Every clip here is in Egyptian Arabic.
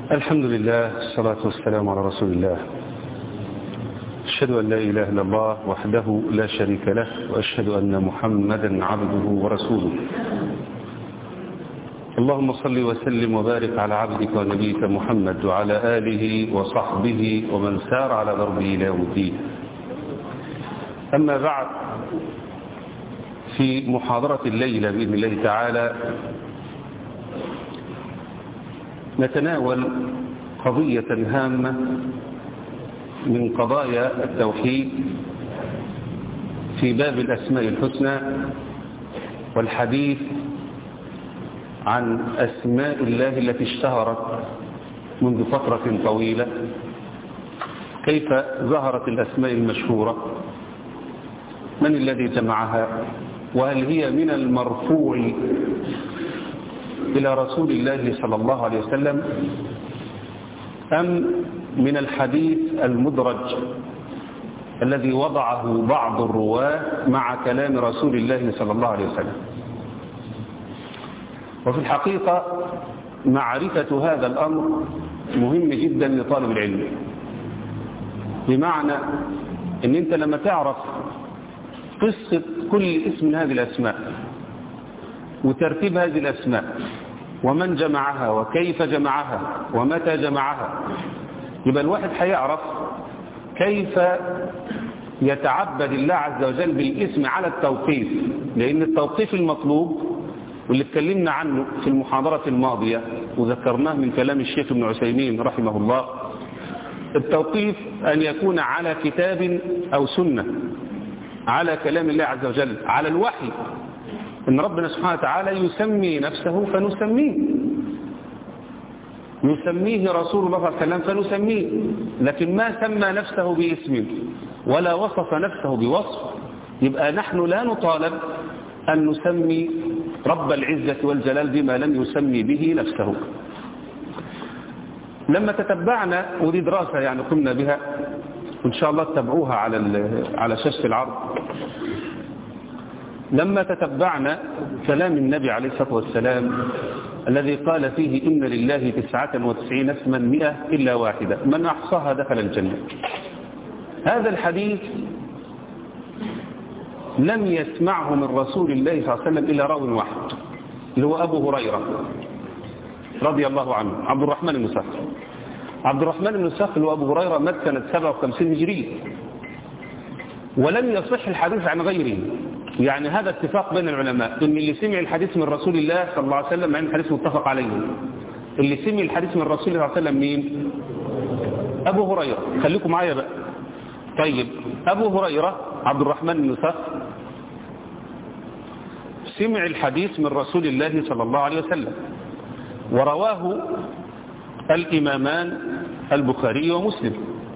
الحمد لله الصلاة والسلام على رسول الله أشهد أن لا إله إلا الله وحده لا شريك له وأشهد أن محمدا عبده ورسوله اللهم صل وسلم وبارك على عبدك ونبيك محمد وعلى آله وصحبه ومن سار على ضربه إلى يوم الدين أما بعد في محاضرة الليلة بإذن الله تعالى نتناول قضية هامة من قضايا التوحيد في باب الأسماء الحسنى والحديث عن أسماء الله التي اشتهرت منذ فترة طويلة كيف ظهرت الأسماء المشهورة من الذي جمعها وهل هي من المرفوع إلى رسول الله صلى الله عليه وسلم أم من الحديث المدرج الذي وضعه بعض الرواة مع كلام رسول الله صلى الله عليه وسلم وفي الحقيقة معرفة هذا الأمر مهم جدا لطالب العلم بمعنى ان انت لما تعرف قصة كل اسم من هذه الأسماء وترتيب هذه الأسماء ومن جمعها وكيف جمعها ومتى جمعها يبقى الواحد هيعرف كيف يتعبد الله عز وجل بالاسم على التوقيف لأن التوقيف المطلوب واللي اتكلمنا عنه في المحاضرة الماضية وذكرناه من كلام الشيخ ابن عثيمين رحمه الله التوقيف أن يكون على كتاب أو سنة على كلام الله عز وجل على الوحي ان ربنا سبحانه وتعالى يسمي نفسه فنسميه يسميه رسول الله صلى الله عليه وسلم فنسميه لكن ما سمى نفسه باسم ولا وصف نفسه بوصف يبقى نحن لا نطالب أن نسمي رب العزة والجلال بما لم يسمي به نفسه لما تتبعنا ودي دراسة يعني قمنا بها وإن شاء الله تتابعوها على على شاشة العرض لما تتبعنا كلام النبي عليه الصلاة والسلام الذي قال فيه إن لله تسعة وتسعين اسما مئة إلا واحدة من أحصاها دخل الجنة هذا الحديث لم يسمعه من رسول الله صلى الله عليه وسلم إلا راو واحد اللي هو أبو هريرة رضي الله عنه عبد الرحمن بن سخر عبد الرحمن بن سخر وأبو هريرة مات سنة 57 هجرية ولم يصح الحديث عن غيره يعني هذا اتفاق بين العلماء ان اللي سمع الحديث من رسول الله صلى الله عليه وسلم مع ان الحديث متفق عليه اللي سمع الحديث من رسول الله صلى الله عليه وسلم مين ابو هريره خليكم معايا بقى طيب ابو هريره عبد الرحمن بن سخر سمع الحديث من رسول الله صلى الله عليه وسلم ورواه الامامان البخاري ومسلم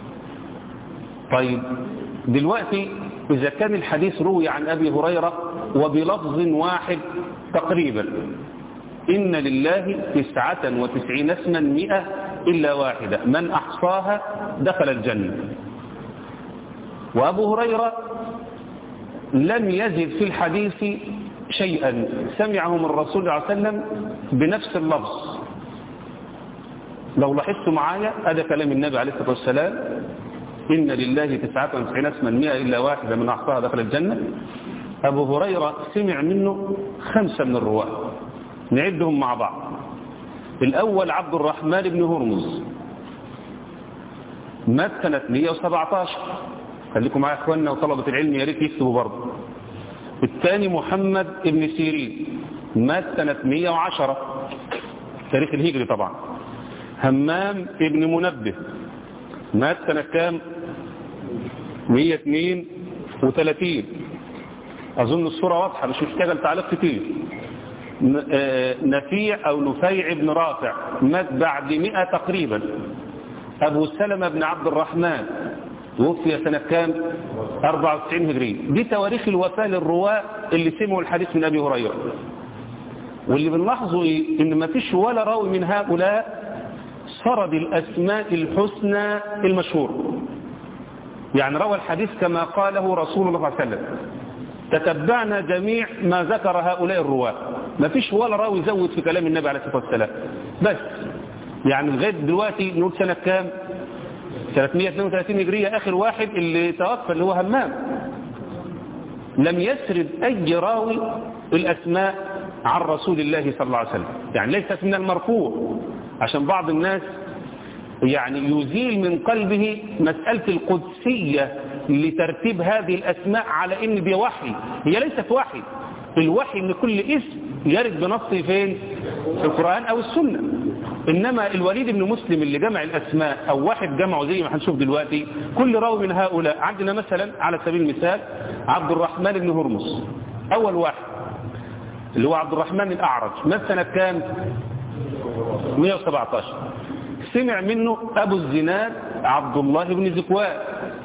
طيب دلوقتي إذا كان الحديث روي عن أبي هريرة وبلفظ واحد تقريبا إن لله تسعة وتسعين اسما مئة إلا واحدة من أحصاها دخل الجنة وأبو هريرة لم يزد في الحديث شيئا سمعه من الرسول صلى الله عليه وسلم بنفس اللفظ لو لاحظت معايا هذا كلام النبي عليه الصلاة والسلام إن لله تسعة وتسعين اسما مئة إلا واحدة من أحصاها دخل الجنة أبو هريرة سمع منه خمسة من الرواة نعدهم مع بعض الأول عبد الرحمن بن هرمز مات سنة 117 خليكم معايا اخواننا وطلبة العلم يا ريت يكتبوا برضه الثاني محمد بن سيرين مات سنة 110 تاريخ الهجري طبعا همام ابن منبه مات سنة كام 132 أظن الصورة واضحة مش محتاجة تعليق كتير نفيع أو نفيع بن رافع مات بعد 100 تقريبا أبو سلمة بن عبد الرحمن توفي سنة كام 94 هجري دي تواريخ الوفاة للرواة اللي سمعوا الحديث من أبي هريرة واللي بنلاحظه إيه؟ إن ما فيش ولا راوي من هؤلاء سرد الأسماء الحسنى المشهورة يعني روى الحديث كما قاله رسول الله صلى الله عليه وسلم تتبعنا جميع ما ذكر هؤلاء الرواة ما فيش ولا راوي زود في كلام النبي عليه الصلاة والسلام بس يعني لغاية دلوقتي نقول سنة كام 332 هجرية آخر واحد اللي توفى اللي هو همام لم يسرد أي راوي الأسماء عن رسول الله صلى الله عليه وسلم يعني ليست من المرفوع عشان بعض الناس يعني يزيل من قلبه مسألة القدسية لترتيب هذه الأسماء على إن دي وحي هي ليست وحي الوحي إن كل اسم يرد بنصه فين في القرآن أو السنة إنما الوليد بن مسلم اللي جمع الأسماء أو واحد جمعه زي ما هنشوف دلوقتي كل راوي من هؤلاء عندنا مثلا على سبيل المثال عبد الرحمن بن هرمز أول واحد اللي هو عبد الرحمن الأعرج مات سنة كام 117 سمع منه أبو الزناد عبد الله بن زكوان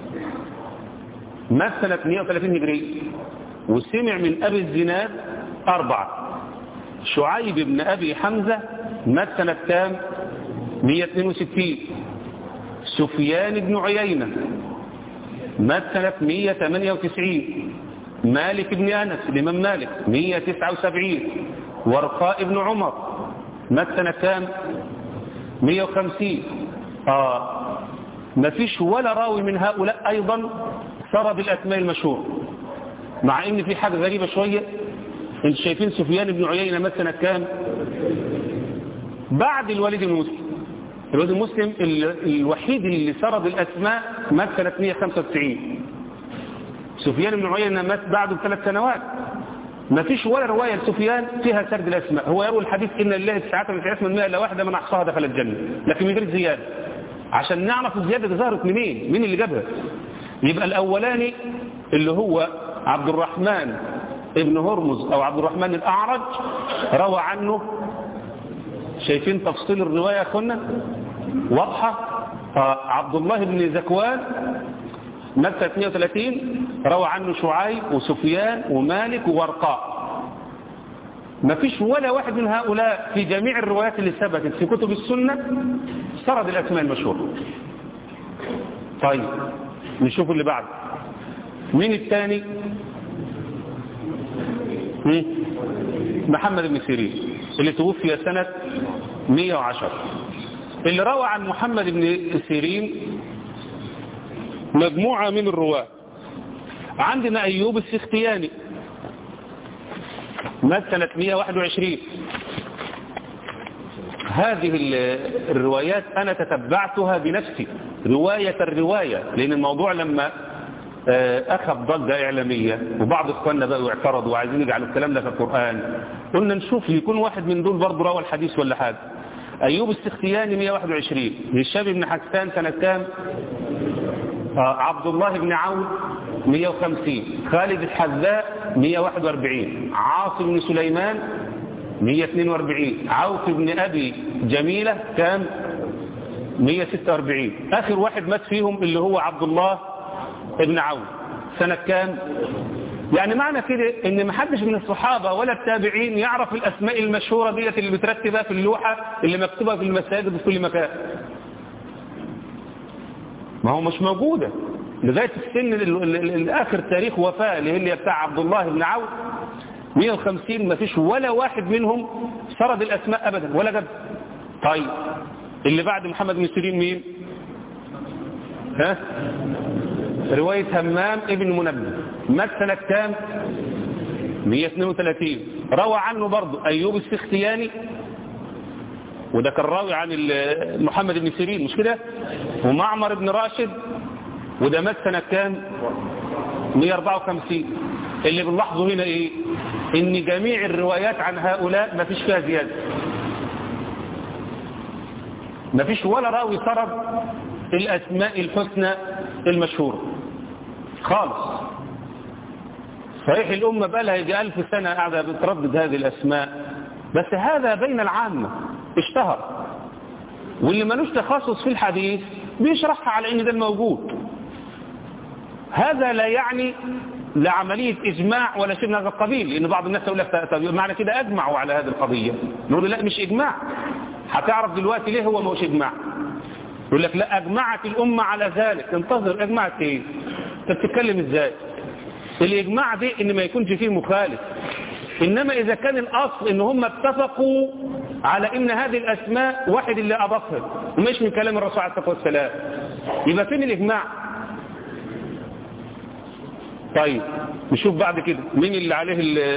مات سنة 130 هجري وسمع من أبي الزناد أربعة شعيب بن أبي حمزة مات سنة كام 162 سفيان بن عيينة مات سنة 198 مالك بن أنس الإمام مالك 179 ورقاء بن عمر مات سنة كام 150 آه ما فيش ولا راوي من هؤلاء أيضا سرى بالأسماء المشهورة مع ان في حاجة غريبة شوية انتوا شايفين سفيان بن عيينة مات سنة كام بعد الوليد بن مسلم الوليد بن مسلم الوحيد اللي سرد الأسماء مات سنة 195 سفيان بن عيينة مات بعده بثلاث سنوات ما فيش ولا رواية لسفيان فيها سرد الأسماء هو يروي الحديث إن الله تسعة من اسم الماء إلا واحدة من أحصاها دخل الجنة لكن من غير زيادة عشان نعرف الزيادة دي ظهرت منين مين اللي جابها يبقى الأولاني اللي هو عبد الرحمن ابن هرمز أو عبد الرحمن الأعرج روى عنه شايفين تفصيل الرواية يا أخوانا واضحة آه عبد الله بن زكوان مات 32 روى عنه شعيب وسفيان ومالك وورقاء ما فيش ولا واحد من هؤلاء في جميع الروايات اللي ثبتت في كتب السنة سرد الأسماء المشهورة طيب نشوف اللي بعد مين الثاني محمد بن سيرين اللي توفي سنة 110 اللي روى عن محمد بن سيرين مجموعة من الرواة عندنا أيوب السختياني مات سنة 121 هذه الروايات أنا تتبعتها بنفسي رواية الرواية لأن الموضوع لما أخذ ضجة إعلامية وبعض إخواننا بقوا اعترضوا وعايزين يجعلوا الكلام ده في القرآن قلنا نشوف يكون واحد من دول برضه روى الحديث ولا حاجة أيوب السختياني 121 هشام بن حسان سنة كام عبد الله بن عون 150 خالد الحذاء 141 عاصم بن سليمان 142 عوف بن أبي جميلة كام 146 آخر واحد مات فيهم اللي هو عبد الله ابن عون سنة كام يعني معنى كده ان ما حدش من الصحابة ولا التابعين يعرف الاسماء المشهورة ديت اللي بترتبها في اللوحة اللي مكتوبة في المساجد في كل مكان ما هو مش موجودة لغاية السن الاخر تاريخ وفاة اللي هي بتاع عبد الله بن عون 150 ما فيش ولا واحد منهم سرد الاسماء ابدا ولا جد طيب اللي بعد محمد بن سيرين مين ها رواية همام ابن منبه مات سنة كام 132 روى عنه برضه أيوب السختياني وده كان راوي عن محمد بن سيرين مش كده ومعمر بن راشد وده مات سنة كام 154 اللي بنلاحظه هنا ايه ان جميع الروايات عن هؤلاء ما فيش فيها زيادة ما فيش ولا راوي سرد الاسماء الحسنى المشهورة خالص صحيح الأمة بقى لها يجي ألف سنة قاعدة بتردد هذه الأسماء بس هذا بين العامة اشتهر واللي ملوش تخصص في الحديث بيشرحها على ان ده الموجود هذا لا يعني لا عملية إجماع ولا شيء من هذا القبيل لأن بعض الناس يقول لك طب معنى كده أجمعوا على هذه القضية نقول لا مش إجماع هتعرف دلوقتي ليه هو مش إجماع يقول لك لا أجمعت الأمة على ذلك انتظر أجمعت إيه انت بتتكلم إزاي الإجماع دي إن ما يكونش فيه مخالف إنما إذا كان الأصل إن هم اتفقوا على ان هذه الاسماء واحد اللي اضافها ومش من كلام الرسول عليه الصلاه والسلام يبقى فين الاجماع طيب نشوف بعد كده مين اللي عليه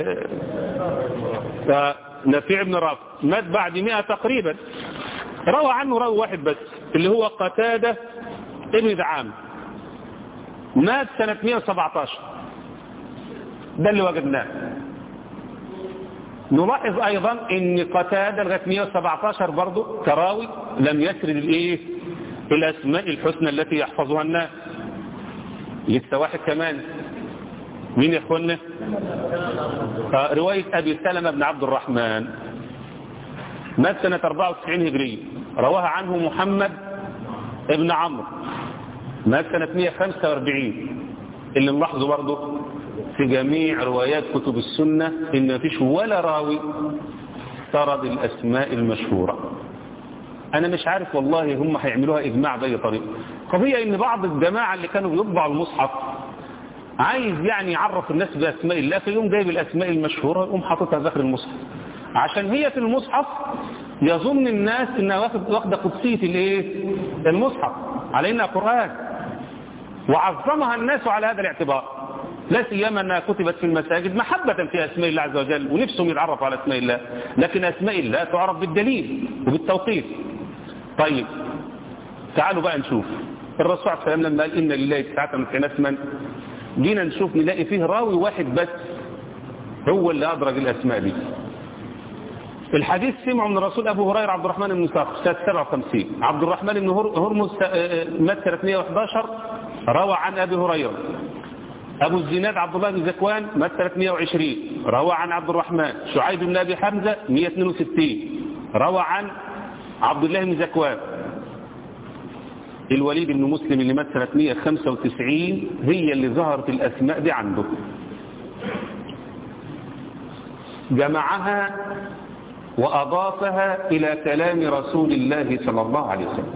نفيع بن رافع مات بعد 100 تقريبا روى عنه راوي واحد بس اللي هو قتادة ابن دعام مات سنة 117 ده اللي وجدناه نلاحظ ايضا ان قتادة لغاية 117 برضه كراوي لم يسرد الايه الاسماء الحسنى التي يحفظها الناس لسه واحد كمان مين يا اخوانا رواية ابي سلمة بن عبد الرحمن مات سنة 94 هجرية رواها عنه محمد ابن عمرو مات سنة 145 اللي نلاحظه برضه في جميع روايات كتب السنة ان مفيش ولا راوي سرد الاسماء المشهورة انا مش عارف والله هم هيعملوها اجماع باي طريقة قضية ان بعض الجماعة اللي كانوا بيطبعوا المصحف عايز يعني يعرف الناس باسماء الله فيقوم جايب الاسماء المشهورة ويقوم حاططها داخل المصحف عشان هي في المصحف يظن الناس انها واخده قدسيه الايه المصحف على انها قران وعظمها الناس على هذا الاعتبار لا سيما انها كتبت في المساجد محبه في اسماء الله عز وجل ونفسهم يتعرفوا على اسماء الله لكن اسماء الله تعرف بالدليل وبالتوقيف طيب تعالوا بقى نشوف الرسول صلى الله عليه وسلم لما قال ان لله تسعه وتسعين اسما جينا نشوف نلاقي فيه راوي واحد بس هو اللي ادرج الاسماء دي الحديث سمعه من الرسول أبو هريرة عبد الرحمن بن صخر سنة 57 عبد الرحمن بن هرمز مات سنة 111 روى عن أبي هريرة أبو الزناد عبد الله بن زكوان مات سنة 120 روى عن عبد الرحمن شعيب بن أبي حمزة 162 روى عن عبد الله بن زكوان الوليد بن مسلم اللي مات سنة 195 هي اللي ظهرت الأسماء دي عنده جمعها وأضافها إلى كلام رسول الله صلى الله عليه وسلم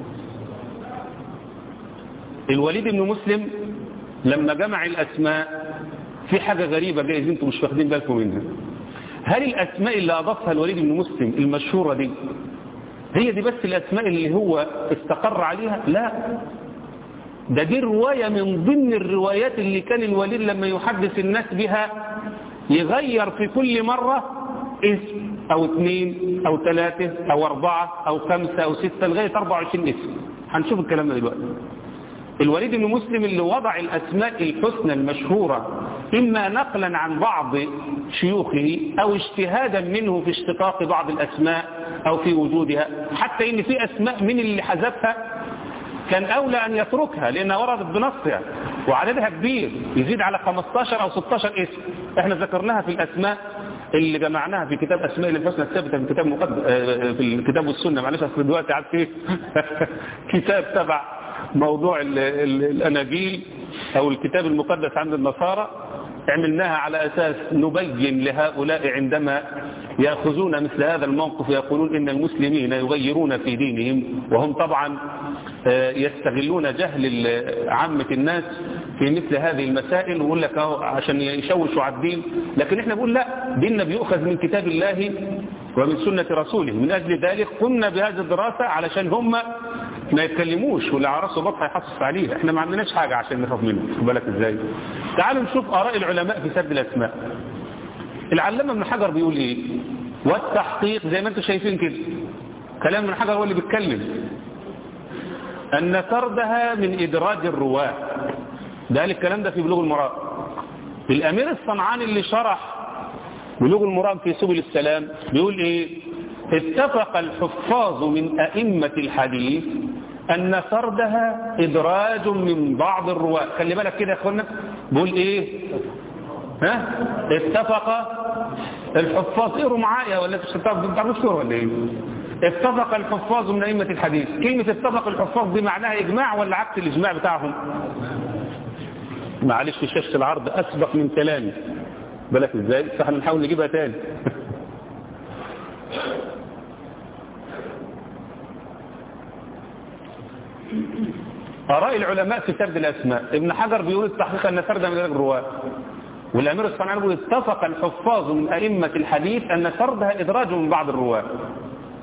الوليد بن مسلم لما جمع الأسماء في حاجة غريبة جايز انتم مش واخدين بالكم منها هل الأسماء اللي أضافها الوليد بن مسلم المشهورة دي هي دي بس الأسماء اللي هو استقر عليها لا ده دي رواية من ضمن الروايات اللي كان الوليد لما يحدث الناس بها يغير في كل مرة اسم او اثنين او ثلاثة او اربعة او خمسة او ستة لغاية 24 اسم هنشوف الكلام ده دلوقتي الوليد بن مسلم اللي وضع الاسماء الحسنى المشهورة اما نقلا عن بعض شيوخه او اجتهادا منه في اشتقاق بعض الاسماء او في وجودها حتى ان في اسماء من اللي حذفها كان اولى ان يتركها لانها وردت بنصها وعددها كبير يزيد على 15 او 16 اسم احنا ذكرناها في الاسماء اللي جمعناها في كتاب اسماء الحسنى الثابته في الكتاب مقدم في الكتاب والسنه معلش اصل دلوقتي عاد في كتاب تبع موضوع ال ال الاناجيل او الكتاب المقدس عند النصارى عملناها على اساس نبين لهؤلاء عندما ياخذون مثل هذا الموقف يقولون ان المسلمين يغيرون في دينهم وهم طبعا يستغلون جهل عامه الناس في مثل هذه المسائل ويقول لك اهو عشان يشوشوا على الدين لكن احنا بنقول لا ديننا بيؤخذ من كتاب الله ومن سنة رسوله من أجل ذلك قمنا بهذه الدراسة علشان هم ما يتكلموش واللي على راسه بطح يحصص عليه احنا ما عندناش حاجة عشان نخاف منه خد بالك ازاي تعالوا نشوف آراء العلماء في سد الأسماء العلامة ابن حجر بيقول ايه والتحقيق زي ما انتم شايفين كده كلام ابن حجر هو اللي بيتكلم أن سردها من إدراج الرواة ده الكلام ده في بلوغ المرام الأمير الصنعاني اللي شرح بلوغ المرام في سبل السلام بيقول ايه اتفق الحفاظ من أئمة الحديث أن سردها إدراج من بعض الرواة خلي بالك كده يا أخوانا بيقول ايه ها اتفق الحفاظ اقروا معايا ولا تشتغل ولا ايه اتفق الحفاظ من أئمة الحديث كلمة اتفق الحفاظ دي معناها إجماع ولا عكس الإجماع بتاعهم معلش في شاشة العرض أسبق من كلامي بالك ازاي فاحنا نحاول نجيبها تاني آراء العلماء في سرد الأسماء ابن حجر بيقول التحقيق أن سرد من الرواة والأمير الصنعاني بيقول اتفق الحفاظ من أئمة الحديث أن سردها إدراج من بعض الرواة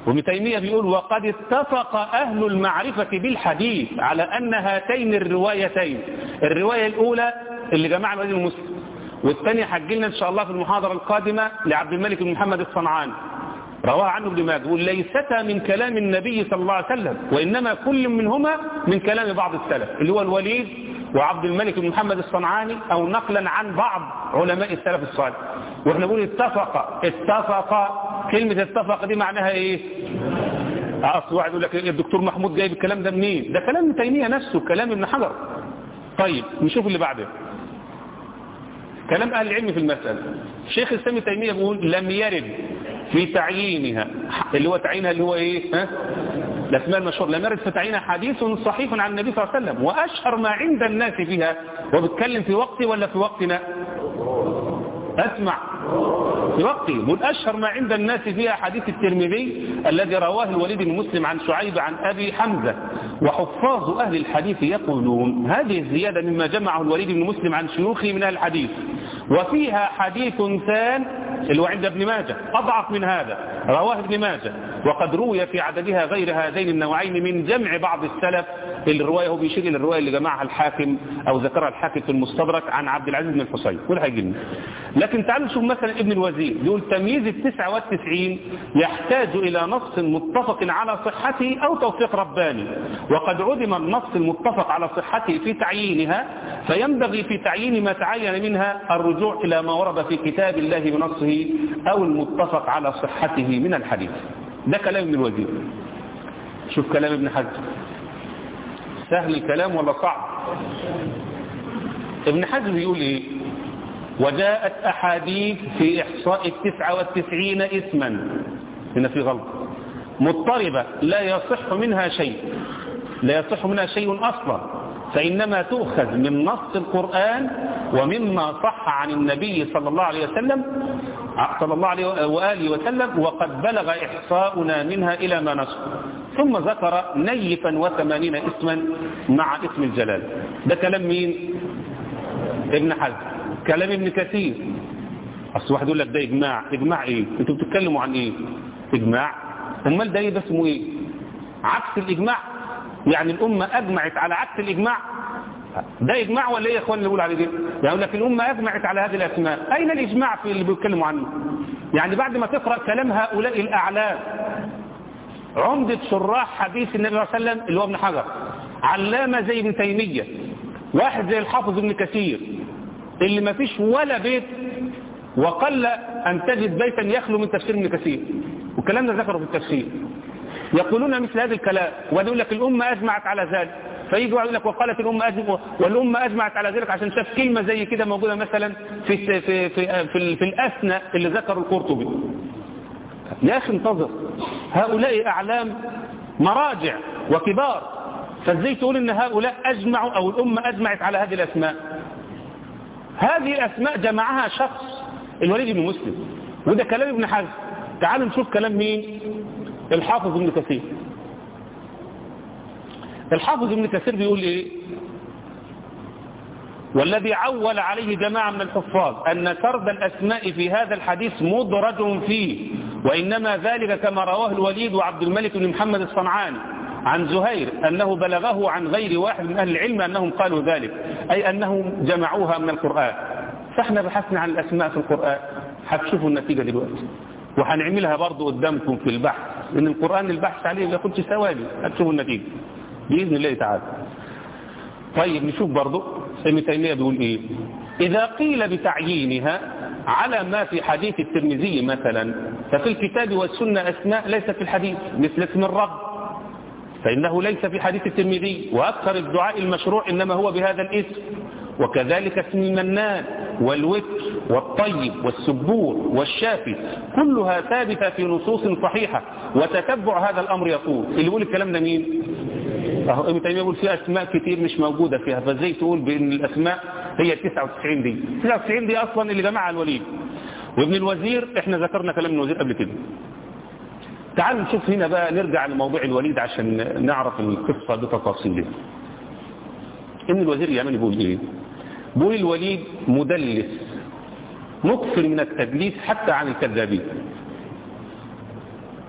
وابن تيمية بيقول وقد اتفق أهل المعرفة بالحديث على أن هاتين الروايتين الرواية الأولى اللي جماعة الوليد المسلم والثانية حجلنا إن شاء الله في المحاضرة القادمة لعبد الملك بن محمد الصنعاني رواها عنه ابن ماجه يقول ليستا من كلام النبي صلى الله عليه وسلم وإنما كل منهما من كلام بعض السلف اللي هو الوليد وعبد الملك بن محمد الصنعاني أو نقلا عن بعض علماء السلف الصالح واحنا نقول اتفق اتفق كلمة اتفق دي معناها ايه اصل واحد يقول لك الدكتور محمود جايب الكلام ده منين ده كلام ابن تيمية نفسه كلام ابن حجر طيب نشوف اللي بعده كلام اهل العلم في المسألة الشيخ الاسلام تيمية بيقول لم يرد في تعيينها اللي هو تعيينها اللي هو ايه ها الاسماء المشهور لم يرد في تعيينها حديث صحيح عن النبي صلى الله عليه وسلم واشهر ما عند الناس بها وبتكلم في وقتي ولا في وقتنا اسمع في وقتي بل أشهر ما عند الناس فيها حديث الترمذي الذي رواه الوليد بن مسلم عن شعيب عن أبي حمزة وحفاظ أهل الحديث يقولون هذه الزيادة مما جمعه الوليد بن مسلم عن شيوخه من أهل الحديث وفيها حديث ثان اللي هو عند ابن ماجه أضعف من هذا رواه ابن ماجه وقد روي في عددها غير هذين النوعين من جمع بعض السلف الرواية هو بيشير إلى الرواية اللي جمعها الحاكم أو ذكرها الحاكم في المستدرك عن عبد العزيز بن الحسين كل هيجينا لكن تعالوا نشوف مثلا ابن الوزير يقول تمييز التسعة والتسعين يحتاج إلى نص متفق على صحته أو توفيق رباني وقد عدم النص المتفق على صحته في تعيينها فينبغي في تعيين ما تعين منها الرجوع إلى ما ورد في كتاب الله بنصه أو المتفق على صحته من الحديث ده كلام ابن الوزير شوف كلام ابن حجر سهل الكلام ولا صعب ابن حجر بيقول ايه وجاءت احاديث في احصاء التسعة والتسعين اسما هنا في غلط مضطربة لا يصح منها شيء لا يصح منها شيء اصلا فإنما تؤخذ من نص القرآن ومما صح عن النبي صلى الله عليه وسلم صلى الله عليه وآله وسلم وقد بلغ إحصاؤنا منها إلى ما نشر ثم ذكر نيفا وثمانين اسما مع اسم الجلال ده كلام مين ابن حزم كلام ابن كثير اصل واحد يقول لك ده اجماع اجماع ايه انتوا بتتكلموا عن ايه اجماع امال ده ايه ده اسمه ايه عكس الاجماع يعني الامه اجمعت على عكس الاجماع ده اجماع ولا ايه يا اخوان اللي بيقول عليه ده يعني لك الامه اجمعت على هذه الاسماء اين الاجماع في اللي بيتكلموا عنه يعني بعد ما تقرا كلام هؤلاء الاعلام عمدة شراح حديث النبي صلى الله عليه وسلم اللي هو ابن حجر علامة زي ابن تيمية واحد زي الحافظ ابن كثير اللي ما فيش ولا بيت وقل أن تجد بيتا يخلو من تفسير ابن كثير والكلام ده ذكره في التفسير يقولون مثل هذا الكلام ويقول لك الأمة أجمعت على ذلك فيجي يقول لك وقالت الأمة أجمعت والأمة أجمعت على ذلك عشان شاف كلمة زي كده موجودة مثلا في في في في, في, في الأثنى اللي ذكره القرطبي يا أخي انتظر هؤلاء أعلام مراجع وكبار فازاي تقول ان هؤلاء أجمعوا أو الأمة أجمعت على هذه الأسماء هذه الأسماء جمعها شخص الوليد بن مسلم وده كلام ابن حزم تعالوا نشوف كلام مين الحافظ ابن كثير الحافظ ابن كثير بيقول ايه والذي عول عليه جماعة من الحفاظ أن سرد الأسماء في هذا الحديث مدرج فيه وإنما ذلك كما رواه الوليد وعبد الملك بن محمد الصنعاني عن زهير أنه بلغه عن غير واحد من أهل العلم أنهم قالوا ذلك أي أنهم جمعوها من القرآن فاحنا بحثنا عن الأسماء في القرآن هتشوفوا النتيجة دلوقتي وهنعملها برضو قدامكم في البحث لأن القرآن البحث عليه ما ياخدش ثواني هتشوفوا النتيجة بإذن الله تعالى طيب نشوف برضو ابن تيمية بيقول إيه إذا قيل بتعيينها على ما في حديث الترمذي مثلا ففي الكتاب والسنة أسماء ليس في الحديث مثل اسم الرب فإنه ليس في حديث الترمذي وأكثر الدعاء المشروع إنما هو بهذا الاسم وكذلك اسم المنان والوتر والطيب والسبور والشافي كلها ثابتة في نصوص صحيحة وتتبع هذا الأمر يقول اللي يقول الكلام ده مين اهو ابن تيميه يقول في اسماء كتير مش موجوده فيها فازاي تقول بان الاسماء هي 99 دي 99 دي اصلا اللي جمعها الوليد وابن الوزير احنا ذكرنا كلام ابن الوزير قبل كده تعالوا نشوف هنا بقى نرجع لموضوع الوليد عشان نعرف القصه بتفاصيلها ابن الوزير اليمني بيقول ايه بيقول الوليد مدلس مكثر من التدليس حتى عن الكذابين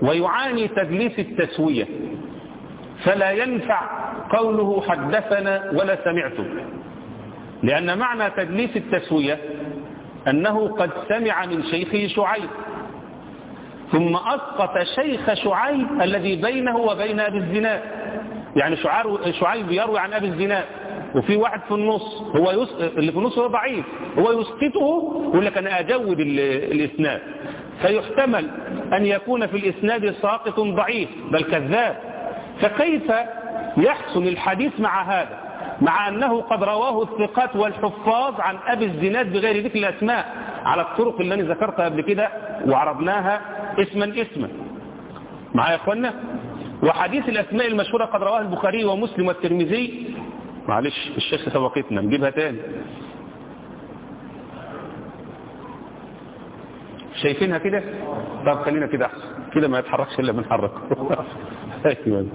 ويعاني تدليس التسوية فلا ينفع قوله حدثنا ولا سمعته لأن معنى تدليس التسوية أنه قد سمع من شيخه شعيب ثم أسقط شيخ شعيب الذي بينه وبين أبي الزناد يعني شعيب يروي عن أبي الزناد وفي واحد في النص هو يس... اللي في النص هو ضعيف هو يسقطه يقول لك أنا أجود الإسناد فيحتمل أن يكون في الإسناد ساقط ضعيف بل كذاب فكيف يحسن الحديث مع هذا مع أنه قد رواه الثقات والحفاظ عن أبي الزناد بغير ذكر الأسماء على الطرق اللي أنا ذكرتها قبل كده وعرضناها اسما اسما معايا يا اخوانا وحديث الأسماء المشهورة قد رواه البخاري ومسلم والترمذي معلش الشيخ سبقتنا نجيبها تاني شايفينها كده طب خلينا كده احسن كده ما يتحركش الا بنحرك ايوه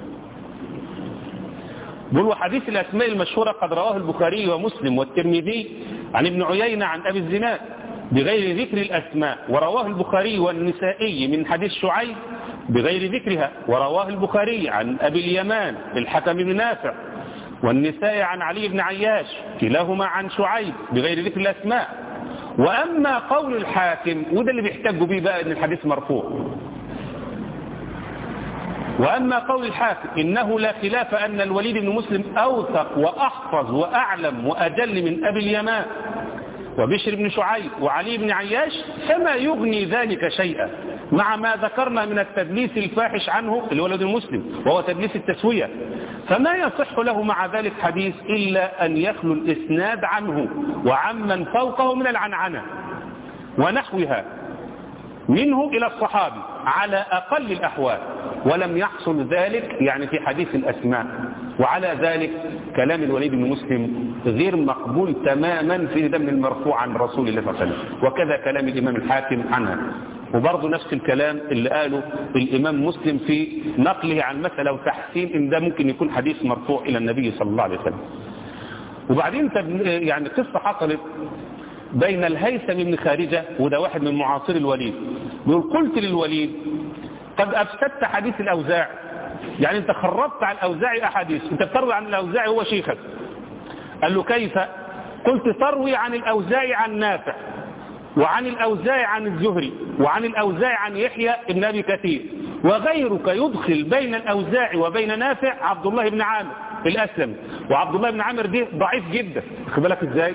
بقول حديث الأسماء المشهورة قد رواه البخاري ومسلم والترمذي عن ابن عيينة عن أبي الزناد بغير ذكر الأسماء ورواه البخاري والنسائي من حديث شعيب بغير ذكرها ورواه البخاري عن أبي اليمان الحكم بن نافع والنسائي عن علي بن عياش كلاهما عن شعيب بغير ذكر الأسماء وأما قول الحاكم وده اللي بيحتجوا به بقى ان الحديث مرفوع وأما قول الحاكم إنه لا خلاف أن الوليد بن مسلم أوثق وأحفظ وأعلم وأجل من أبي اليمان وبشر بن شعيب وعلي بن عياش فما يغني ذلك شيئا مع ما ذكرنا من التدليس الفاحش عنه الولد المسلم وهو تدليس التسوية فما يصح له مع ذلك حديث إلا أن يخلو الإسناد عنه وعمن فوقه من العنعنة ونحوها منه إلى الصحابي على أقل الأحوال ولم يحصل ذلك يعني في حديث الأسماء وعلى ذلك كلام الوليد بن مسلم غير مقبول تماما في دم المرفوع عن رسول الله صلى الله عليه وسلم وكذا كلام الإمام الحاكم عنها وبرضه نفس الكلام اللي قاله الإمام مسلم في نقله عن مسألة وتحسين إن ده ممكن يكون حديث مرفوع إلى النبي صلى الله عليه وسلم وبعدين يعني قصة حصلت بين الهيثم بن خارجة وده واحد من معاصر الوليد بيقول قلت للوليد قد أفسدت حديث الأوزاع يعني انت خربت عن الأوزاعي أحاديث انت بتروي عن الأوزاعي هو شيخك قال له كيف قلت تروي عن الأوزاعي عن نافع وعن الأوزاعي عن الزهري وعن الأوزاعي عن يحيى بن أبي كثير وغيرك يدخل بين الأوزاعي وبين نافع عبد الله بن عامر الأسلم وعبد الله بن عامر دي ضعيف جدا خد بالك ازاي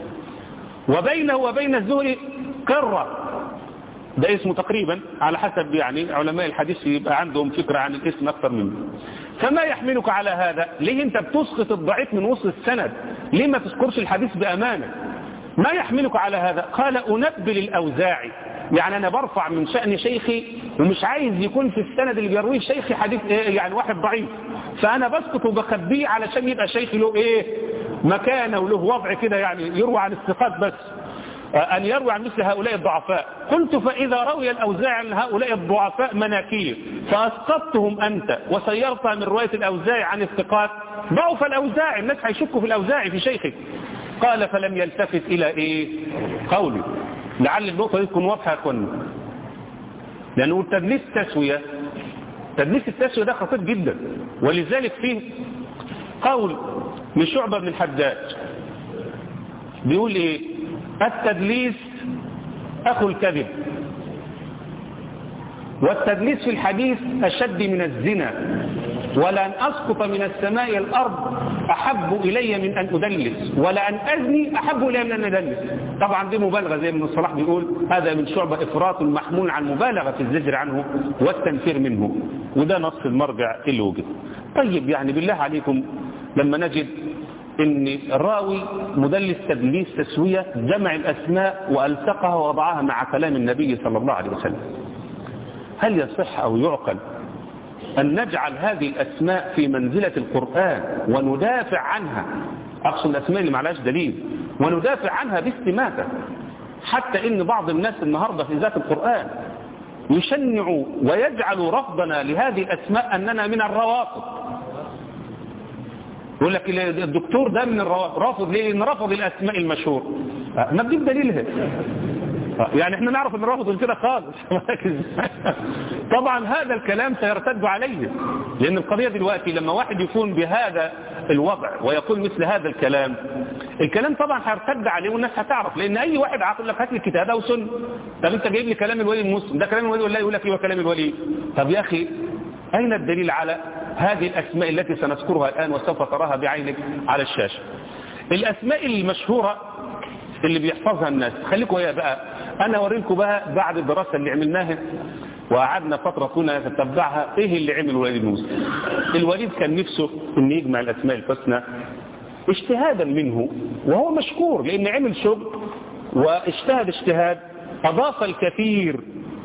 وبينه وبين الزهري قرة ده اسمه تقريبا على حسب يعني علماء الحديث يبقى عندهم فكرة عن الاسم أكثر منه فما يحملك على هذا ليه انت بتسقط الضعيف من وسط السند ليه ما تذكرش الحديث بأمانة ما يحملك على هذا قال أنبل الأوزاعي يعني أنا برفع من شأن شيخي ومش عايز يكون في السند اللي بيرويه شيخي حديث إيه يعني واحد ضعيف فأنا بسقط وبخبيه علشان يبقى شيخي له إيه مكانه وله وضع كده يعني يروى عن الثقات بس أن يروي عن مثل هؤلاء الضعفاء قلت فإذا روي الأوزاعي عن هؤلاء الضعفاء مناكير فأسقطتهم أنت وسيرتها من رواية الأوزاعي عن الثقات ضعف الأوزاعي الناس هيشكوا في الأوزاعي في شيخك قال فلم يلتفت إلى إيه قولي لعل النقطة دي تكون واضحة يا أخوانا لأنه تدليس التسوية تدليس التسوية ده خطير جدا ولذلك فيه قول من شعبة بن الحداد بيقول إيه التدليس أخو الكذب والتدليس في الحديث أشد من الزنا ولأن أسقط من السماء الأرض أحب إلي من أن أدلس ولأن أزني أحب إلي من أن أدلس طبعا دي مبالغة زي من الصلاح بيقول هذا من شعبة إفراط محمول عن مبالغة في الزجر عنه والتنفير منه وده نص المرجع اللي وجد طيب يعني بالله عليكم لما نجد ان الراوي مدلس تدليس تسوية جمع الأسماء وألتقها ووضعها مع كلام النبي صلى الله عليه وسلم هل يصح أو يعقل أن نجعل هذه الأسماء في منزلة القرآن وندافع عنها أقصد الأسماء اللي معلاش دليل وندافع عنها باستماتة حتى إن بعض الناس النهاردة في ذات القرآن يشنع ويجعل رفضنا لهذه الأسماء أننا من الروافض يقول لك الدكتور ده من الرافض ليه؟ لأن رفض الأسماء المشهور ما بديك دليلها يعني احنا نعرف ان الرافض كده خالص طبعا هذا الكلام سيرتد عليه لان القضية دلوقتي لما واحد يكون بهذا الوضع ويقول مثل هذا الكلام الكلام طبعا هيرتد عليه والناس هتعرف لان اي واحد عاقل لك هات لي كتاب او سنه طب انت جايب لي كلام الولي المسلم ده كلام الولي ولا يقول لك ايه كلام الولي طب يا اخي اين الدليل على هذه الاسماء التي سنذكرها الان وسوف تراها بعينك على الشاشه الاسماء المشهوره اللي بيحفظها الناس خليكم ويا بقى انا اوريكم بقى بعد الدراسه اللي عملناها وقعدنا فتره كنا نتبعها ايه اللي عمل الوليد بن مسلم الوليد كان نفسه ان يجمع الاسماء الحسنى اجتهادا منه وهو مشكور لان عمل شغل واجتهد اجتهاد اضاف الكثير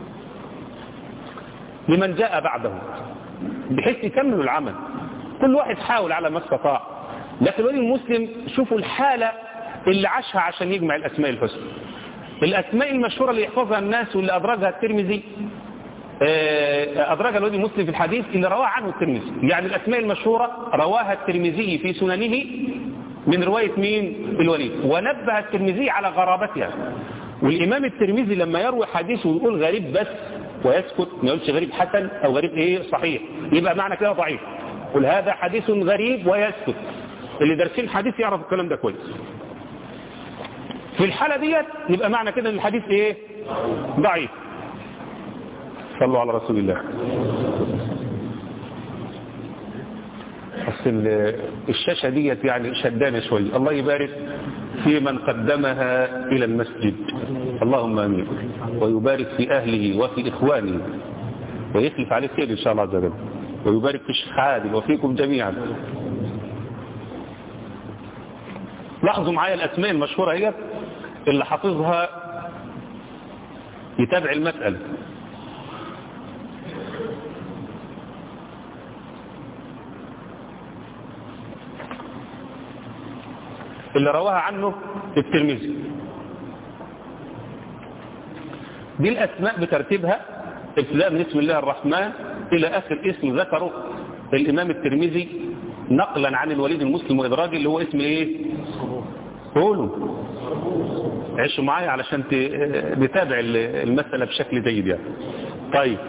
لمن جاء بعده بحيث يكملوا العمل كل واحد حاول على ما استطاع لكن الولي المسلم شوفوا الحالة اللي عاشها عشان يجمع الأسماء الحسنى الأسماء المشهورة اللي يحفظها الناس واللي أدرجها الترمذي أدرجها الولي المسلم في الحديث اللي رواه عنه الترمذي يعني الأسماء المشهورة رواها الترمذي في سننه من رواية مين الوليد ونبه الترمذي على غرابتها والإمام الترمذي لما يروي حديث ويقول غريب بس ويسكت ما يقولش غريب حسن أو غريب إيه صحيح يبقى معنى كده ضعيف قل هذا حديث غريب ويسكت اللي دارسين الحديث يعرف الكلام ده كويس في الحالة ديت يبقى معنى كده ان الحديث ايه ضعيف صلوا على رسول الله اصل الشاشة ديت يعني شدانة شوية الله يبارك في من قدمها الى المسجد اللهم امين ويبارك في اهله وفي اخوانه ويخلف عليه خير ان شاء الله عز وجل ويبارك في الشيخ عادل وفيكم جميعا لاحظوا معايا الاسماء المشهورة هي اللي حافظها يتابع المسألة اللي رواها عنه الترمذي دي الأسماء بترتيبها ابتداء من اسم الله الرحمن إلى آخر اسم ذكره الإمام الترمذي نقلا عن الوليد المسلم وإدراجه اللي هو اسم إيه قولوا عيشوا معايا علشان نتابع المسألة بشكل جيد يعني طيب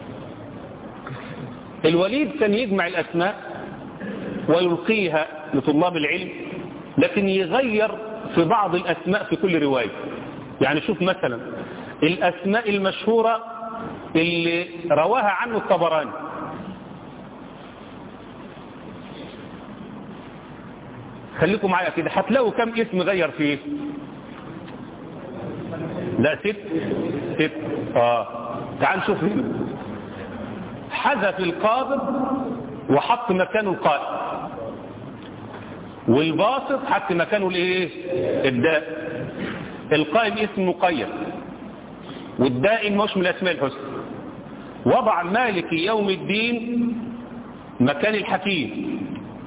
الوليد كان يجمع الأسماء ويلقيها لطلاب العلم لكن يغير في بعض الأسماء في كل رواية يعني شوف مثلا الأسماء المشهورة اللي رواها عنه الطبراني خليكم معايا كده هتلاقوا كم اسم غير فيه لا ست ست اه تعال نشوف هنا حذف القابض وحط مكانه القائم والباسط حط مكانه الايه الداء القائم اسم مقيد والدائم مش من الاسماء الحسنى وضع مالك يوم الدين مكان الحكيم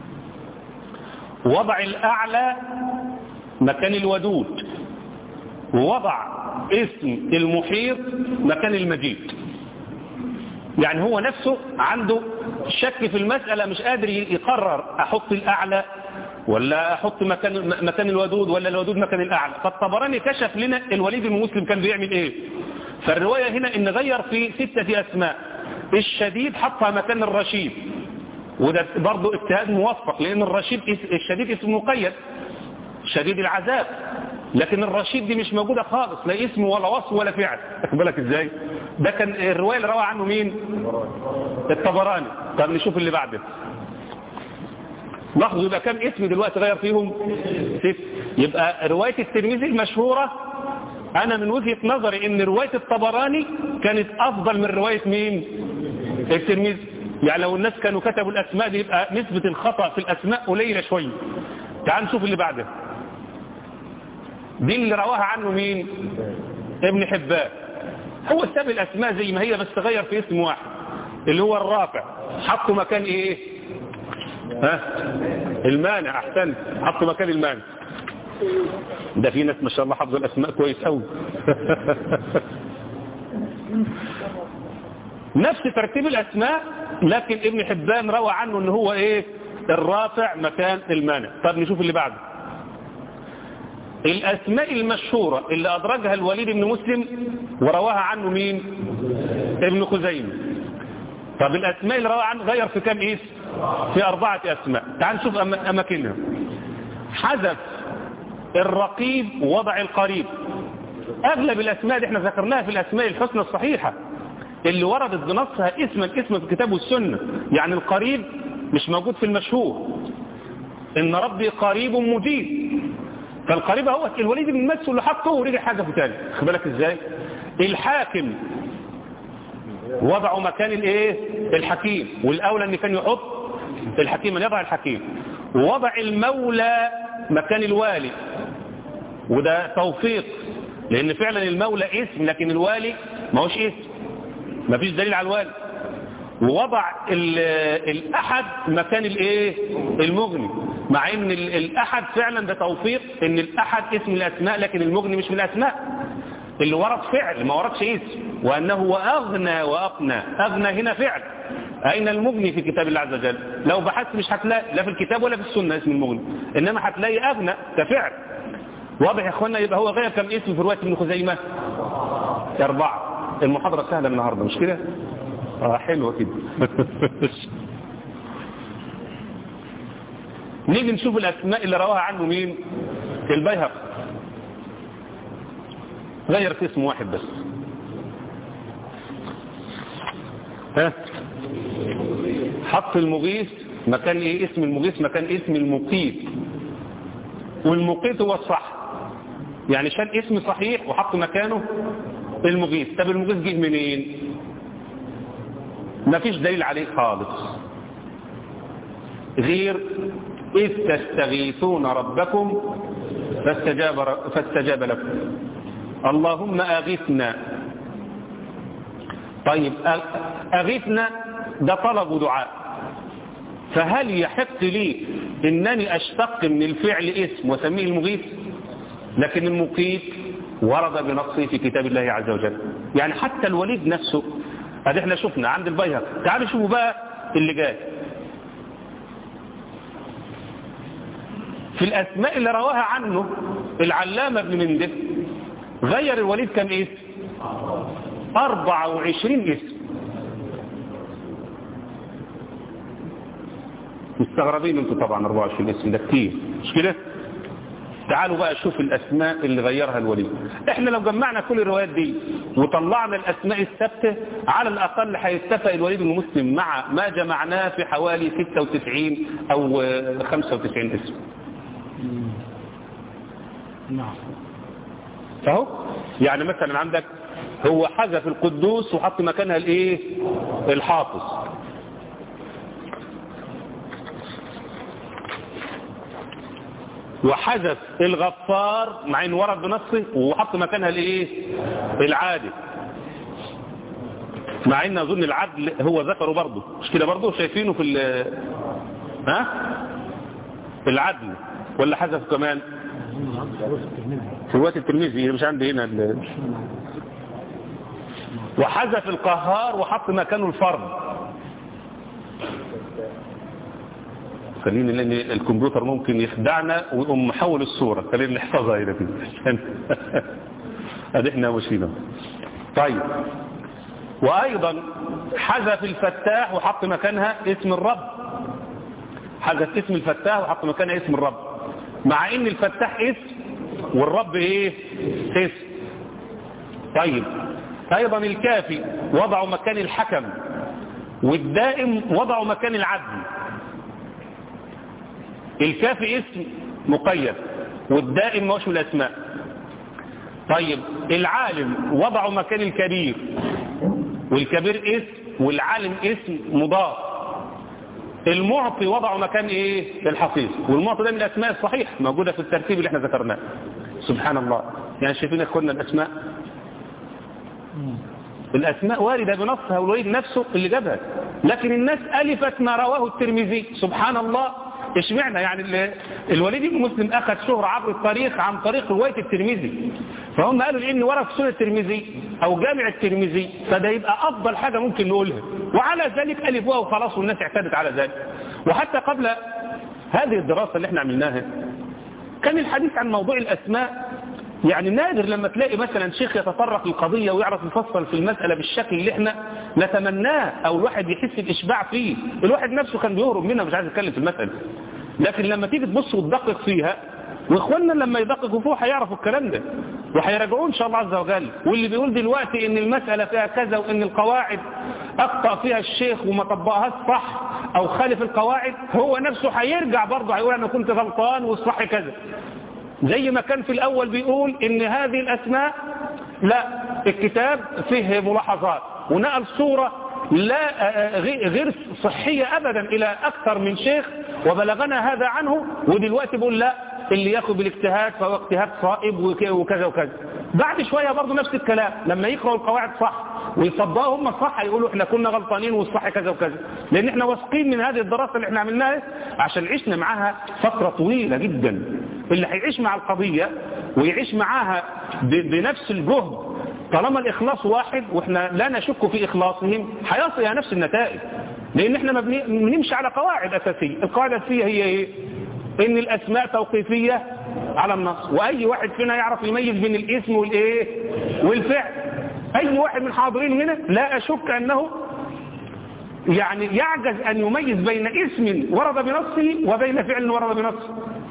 وضع الأعلى مكان الودود ووضع اسم المحيط مكان المجيد يعني هو نفسه عنده شك في المسألة مش قادر يقرر أحط الأعلى ولا أحط مكان, مكان الودود ولا الودود مكان الأعلى فالطبراني كشف لنا الوليد المسلم كان بيعمل إيه فالرواية هنا إن غير في ستة أسماء الشديد حطها مكان الرشيد وده برضه اجتهاد موفق لأن الرشيد الشديد اسم مقيد شديد العذاب لكن الرشيد دي مش موجودة خالص لا اسم ولا وصف ولا فعل تاخد بالك ازاي ده كان الرواية اللي روى عنه مين الطبراني طب نشوف اللي بعده لاحظوا يبقى كم اسم دلوقتي غير فيهم ست يبقى رواية الترمذي المشهورة انا من وجهة نظري ان رواية الطبراني كانت افضل من رواية مين الترمذي يعني لو الناس كانوا كتبوا الاسماء دي يبقى نسبة الخطأ في الاسماء قليلة شوية تعال نشوف اللي بعده دي اللي رواها عنه مين ابن حبان هو ساب الاسماء زي ما هي بس غير في اسم واحد اللي هو الرافع حطه مكان ايه ها المانع احسن حطه مكان المانع ده في ناس ما شاء الله حافظوا الاسماء كويس قوي نفس ترتيب الاسماء لكن ابن حبان روى عنه ان هو ايه الرافع مكان المانع طب نشوف اللي بعده الأسماء المشهورة اللي أدرجها الوليد بن مسلم ورواها عنه مين ابن خزيمة طب الأسماء اللي رواها عنه غير في كم اسم في أربعة أسماء تعال نشوف أم- أماكنها حذف الرقيب ووضع القريب أغلب الأسماء دي احنا ذكرناها في الأسماء الحسنى الصحيحة اللي وردت بنصها اسما اسما في الكتاب والسنة يعني القريب مش موجود في المشهور إن ربي قريب مجيب فالقريب هو الوليد بن مسلم اللي حطه ورجع حاجة في تاني خد بالك ازاي الحاكم وضعوا مكان الايه الحكيم والاولى ان كان يحط الحكيم ان يضع الحكيم ووضع المولى مكان الوالي وده توفيق لان فعلا المولى اسم لكن الوالي ما هوش اسم ما فيش دليل على الوالي ووضع ال- الأحد مكان الايه المغني مع ان ال- الأحد فعلا ده توفيق ان الأحد اسم الأسماء لكن المغني مش من الأسماء اللي ورد فعل ما وردش اسم وأنه هو أغنى وأقنى أغنى هنا فعل أين المغني في كتاب الله عز وجل لو بحثت مش هتلاقي لا في الكتاب ولا في السنة اسم المغني إنما هتلاقي أغنى كفعل واضح يا اخوانا يبقى هو غير كم اسم في رواية ابن خزيمة أربعة المحاضرة سهلة النهاردة مش كده اه حلوة كده نيجي نشوف الأسماء اللي رواها عنه مين البيهق غير في اسم واحد بس ها حط المغيث مكان ايه اسم المغيث مكان اسم المقيت والمقيت هو الصح يعني شال اسم صحيح وحط مكانه المغيث طب المغيث جه منين مفيش دليل عليه خالص غير إذ تستغيثون ربكم فاستجاب, فاستجاب لكم اللهم أغثنا طيب أغثنا ده طلب ودعاء فهل يحق لي انني اشتق من الفعل اسم وسميه المغيث لكن المقيت ورد بنصه في كتاب الله عز وجل يعني حتى الوليد نفسه ادي احنا شفنا عند البيهق تعالوا شوفوا بقى اللي جاي في الاسماء اللي رواها عنه العلامة ابن منده غير الوليد كم اسم 24 اسم مستغربين انتوا طبعا 24 اسم ده كتير مش كده تعالوا بقى شوف الاسماء اللي غيرها الوليد احنا لو جمعنا كل الروايات دي وطلعنا الاسماء الثابته على الاقل هيتفق الوليد بن مسلم مع ما جمعناه في حوالي 96 او 95 اسم نعم اهو يعني مثلا عندك هو حذف القدوس وحط مكانها الايه الحافظ وحذف الغفار مع ان ورد بنصه وحط مكانها الايه العادل مع ان اظن العدل هو ذكره برضه مش كده برضه شايفينه في ال ها العدل ولا حذف كمان في روايه الترمذي مش عندي هنا ال... وحذف القهار وحط مكانه الفرد خليني لان الكمبيوتر ممكن يخدعنا ويقوم محول الصورة خلينا نحفظها هنا كده ادي احنا ماشيين طيب وايضا حذف الفتاح وحط مكانها اسم الرب حذف اسم الفتاح وحط مكانها اسم الرب مع ان الفتاح اسم والرب ايه اسم طيب ايضا الكافي وضعوا مكان الحكم والدائم وضعوا مكان العدل الكافي اسم مقيد والدائم مش من الاسماء طيب العالم وضعوا مكان الكبير والكبير اسم والعالم اسم مضاف المعطي وضعوا مكان ايه الحفيظ والمعطي ده من الاسماء الصحيح موجوده في الترتيب اللي احنا ذكرناه سبحان الله يعني شايفين اخواننا الاسماء الاسماء وارده بنصها والوليد نفسه اللي جابها لكن الناس الفت ما رواه الترمذي سبحان الله اشمعنى يعني الوليد بن مسلم اخذ شهرة عبر التاريخ عن طريق رواية الترمذي فهم قالوا لان ورا في سنة الترمذي او جامع الترمذي فده يبقى افضل حاجة ممكن نقولها وعلى ذلك الفوها وخلاص والناس اعتادت على ذلك وحتى قبل هذه الدراسة اللي احنا عملناها كان الحديث عن موضوع الأسماء يعني نادر لما تلاقي مثلا شيخ يتطرق للقضية ويعرف يفصل في المسألة بالشكل اللي احنا نتمناه او الواحد يحس بإشباع فيه الواحد نفسه كان بيهرب منها مش عايز يتكلم في المسألة لكن لما تيجي تبص وتدقق فيها واخواننا لما يدققوا فوق هيعرفوا الكلام ده وهيراجعوه ان شاء الله عز وجل واللي بيقول دلوقتي ان المسألة فيها كذا وان القواعد اخطأ فيها الشيخ وما طبقهاش صح او خالف القواعد هو نفسه هيرجع برضه هيقول انا كنت غلطان والصح كذا زي ما كان في الاول بيقول ان هذه الاسماء لا الكتاب فيه ملاحظات ونقل صورة لا غير صحية ابدا الى اكثر من شيخ وبلغنا هذا عنه ودلوقتي بيقول لا اللي ياخد بالاجتهاد فهو اجتهاد صائب وكذا وكذا بعد شوية برضه نفس الكلام لما يقرأوا القواعد صح ويطبقوا هم الصح يقولوا احنا كنا غلطانين والصح كذا وكذا لان احنا واثقين من هذه الدراسة اللي احنا عملناها عشان عشنا معاها فترة طويلة جدا اللي هيعيش مع القضية ويعيش معاها بنفس الجهد طالما الإخلاص واحد وإحنا لا نشك في إخلاصهم هيصل إلى نفس النتائج لأن إحنا ما بنمشي على قواعد أساسية القاعدة الأساسية هي إيه؟ إن الأسماء توقيفية على النص وأي واحد فينا يعرف يميز بين الاسم والإيه والفعل أي واحد من الحاضرين هنا لا أشك أنه يعني يعجز أن يميز بين اسم ورد بنصه وبين فعل ورد بنصه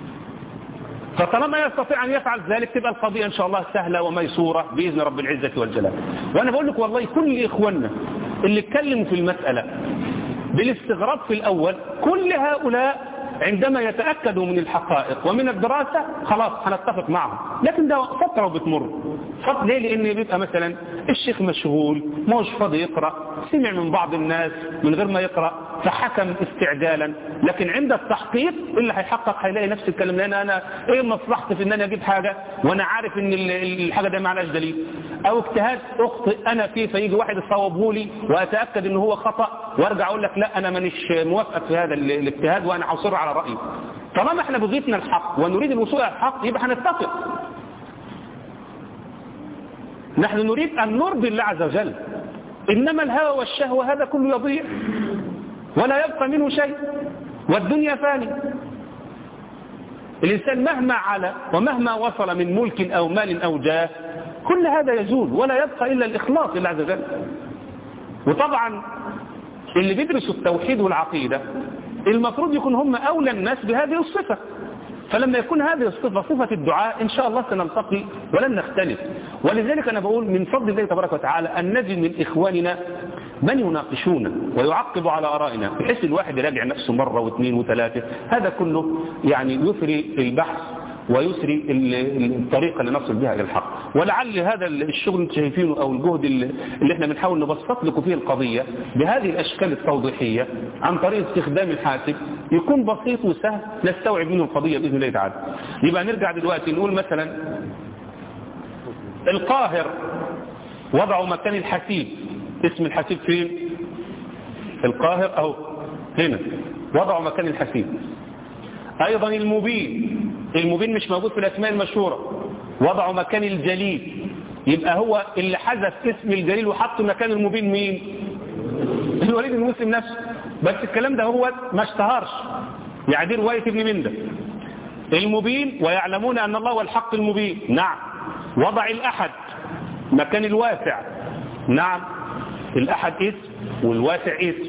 فطالما يستطيع أن يفعل ذلك تبقى القضية إن شاء الله سهلة وميسورة بإذن رب العزة والجلال وأنا بقول لك والله كل إخواننا اللي اتكلموا في المسألة بالاستغراب في الأول كل هؤلاء عندما يتأكدوا من الحقائق ومن الدراسة خلاص هنتفق معهم لكن ده فترة وبتمر فترة ليه لأن بيبقى مثلا الشيخ مشغول مش فاضي يقرأ سمع من بعض الناس من غير ما يقرأ فحكم استعجالا لكن عند التحقيق اللي هيحقق هيلاقي نفس الكلام لأن أنا إيه مصلحتي في أن أنا أجيب حاجة وأنا عارف أن الحاجة دي ما عليهاش دليل أو اجتهاد أخطئ أنا فيه فيجي واحد يصوبه لي وأتأكد أنه هو خطأ وأرجع أقول لك لا أنا مانيش موافق في هذا الاجتهاد وأنا هصر على رأيي طالما احنا بغيتنا الحق ونريد الوصول إلى الحق يبقى هنتفق نحن نريد أن نرضي الله عز وجل إنما الهوى والشهوة هذا كله يضيع ولا يبقى منه شيء والدنيا فاني الإنسان مهما على ومهما وصل من ملك أو مال أو جاه كل هذا يزول ولا يبقى إلا الإخلاص لله عز وجل وطبعا اللي بيدرسوا التوحيد والعقيدة المفروض يكون هم أولى الناس بهذه الصفة فلما يكون هذه الصفة صفة الدعاء إن شاء الله سنلتقي ولن نختلف ولذلك أنا بقول من فضل الله تبارك وتعالى أن نجد من إخواننا من يناقشونا ويعقب على آرائنا بحيث الواحد يراجع نفسه مرة واثنين وثلاثة هذا كله يعني يثري البحث ويسري الطريقة اللي نصل بها إلى الحق ولعل هذا الشغل اللي شايفينه أو الجهد اللي احنا بنحاول نبسط لكم فيه القضية بهذه الأشكال التوضيحية عن طريق استخدام الحاسب يكون بسيط وسهل نستوعب منه القضية بإذن الله تعالى يبقى نرجع دلوقتي نقول مثلا القاهر وضعوا مكان الحسيب اسم الحسيب فين القاهر أهو هنا وضعوا مكان الحسيب أيضا المبين المبين مش موجود في الأسماء المشهورة وضعوا مكان الجليل يبقى هو اللي حذف اسم الجليل وحطه مكان المبين مين الوليد المسلم نفسه بس الكلام ده هو ما اشتهرش يعني دي رواية ابن مندة المبين ويعلمون أن الله هو الحق المبين نعم وضع الأحد مكان الواسع نعم الأحد اسم والواسع اسم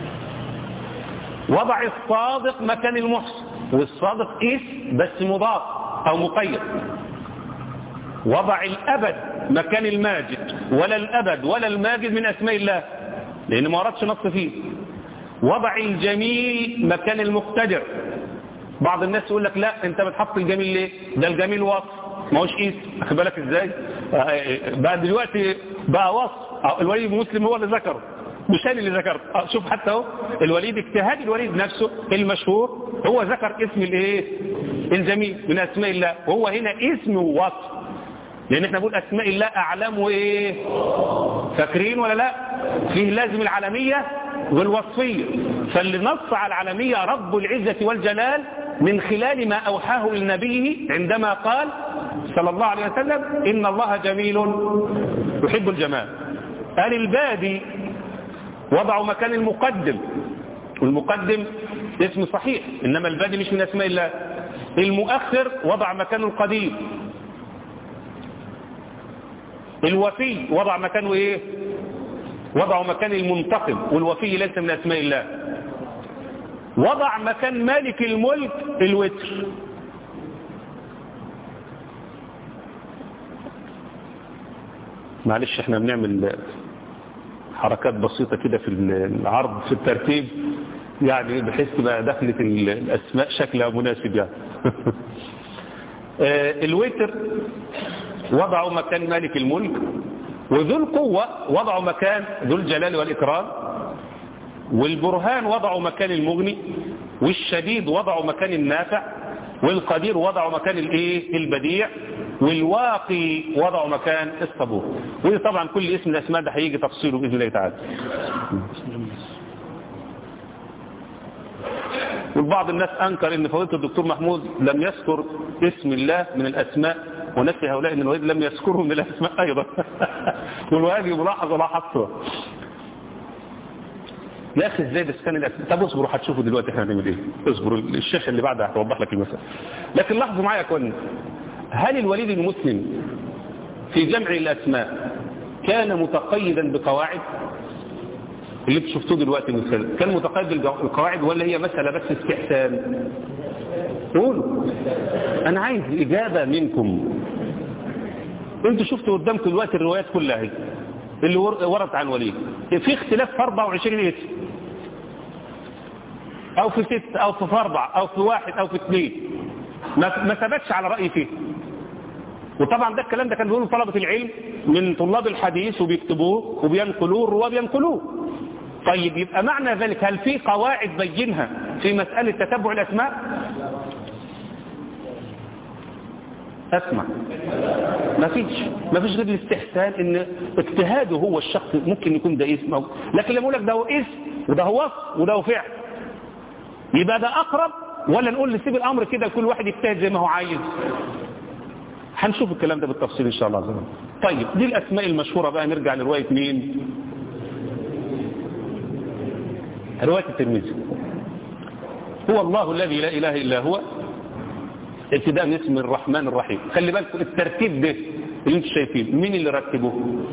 وضع الصادق مكان المحسن والصادق اسم بس مضاف أو مقيد وضع الأبد مكان الماجد ولا الأبد ولا الماجد من أسماء الله لأن ما وردش نص فيه وضع الجميل مكان المقتدر بعض الناس يقول لك لا انت بتحط الجميل ليه ده الجميل وصف ما هوش اسم اخد بالك ازاي بقى دلوقتي بقى وصف الوليد مسلم هو اللي ذكره مش انا اللي ذكرت شوف حتى اهو الوليد اجتهاد الوليد نفسه المشهور هو ذكر اسم الايه الجميل من اسماء الله وهو هنا اسم ووصف لان احنا بنقول اسماء الله اعلام وايه فاكرين ولا لا فيه لازم العالميه والوصفيه فاللي نص على العالميه رب العزه والجلال من خلال ما اوحاه لنبيه عندما قال صلى الله عليه وسلم ان الله جميل يحب الجمال قال البادي وضعوا مكان المقدم والمقدم اسم صحيح إنما البادي مش من أسماء الله المؤخر وضع مكانه القديم الوفي وضع مكانه ايه وضع مكان المنتقم والوفي ليس من اسماء الله وضع مكان مالك الملك الوتر معلش احنا بنعمل حركات بسيطة كده في العرض في الترتيب يعني بحيث تبقى دخلة الأسماء شكلها مناسب يعني الوتر وضعوا مكان مالك الملك وذو القوة وضعوا مكان ذو الجلال والإكرام والبرهان وضعوا مكان المغني والشديد وضعوا مكان النافع والقدير وضعوا مكان الايه البديع والواقي وضعوا مكان الصبور ودي طبعا كل اسم من الاسماء ده هيجي تفصيله باذن الله تعالى والبعض الناس انكر ان فضيله الدكتور محمود لم يذكر اسم الله من الاسماء ونسي هؤلاء ان الوالد لم يذكره من الاسماء ايضا والواجب ملاحظ ولا حصر يا اخي ازاي بس كان الاسماء طب اصبروا هتشوفوا دلوقتي احنا هنعمل ايه اصبروا الشيخ اللي بعدها هتوضح لك المسألة لكن لاحظوا معايا يا اخوانا هل الوليد المسلم في جمع الاسماء كان متقيدا بقواعد اللي انتوا شفتوه دلوقتي مثلا كان متقيد بالقواعد ولا هي مسألة بس استحسان قولوا انا عايز اجابة منكم انتوا شفتوا قدامكم دلوقتي الروايات كلها هي اللي وردت عن وليد في اختلاف في 24 اسم او في ست او في اربع او في واحد او في اثنين ما ثبتش على رأي فيه وطبعا ده الكلام ده كان بيقوله طلبة العلم من طلاب الحديث وبيكتبوه وبينقلوه الرواه بينقلوه طيب يبقى معنى ذلك هل في قواعد بينها في مسألة تتبع الأسماء أسمع ما فيش ما فيش غير الاستحسان ان اجتهاده هو الشخص ممكن يكون ده اسم أو لكن لما اقول لك ده هو اسم وده هو وصف وده هو فعل يبقى ده أقرب ولا نقول نسيب الأمر كده كل واحد يجتهد زي ما هو عايز هنشوف الكلام ده بالتفصيل إن شاء الله عز وجل طيب دي الأسماء المشهورة بقى نرجع لرواية مين رواية الترمذي هو الله الذي لا إله إلا هو ابتداء من اسم الرحمن الرحيم خلي بالكم الترتيب ده اللي انتم شايفين مين اللي رتبه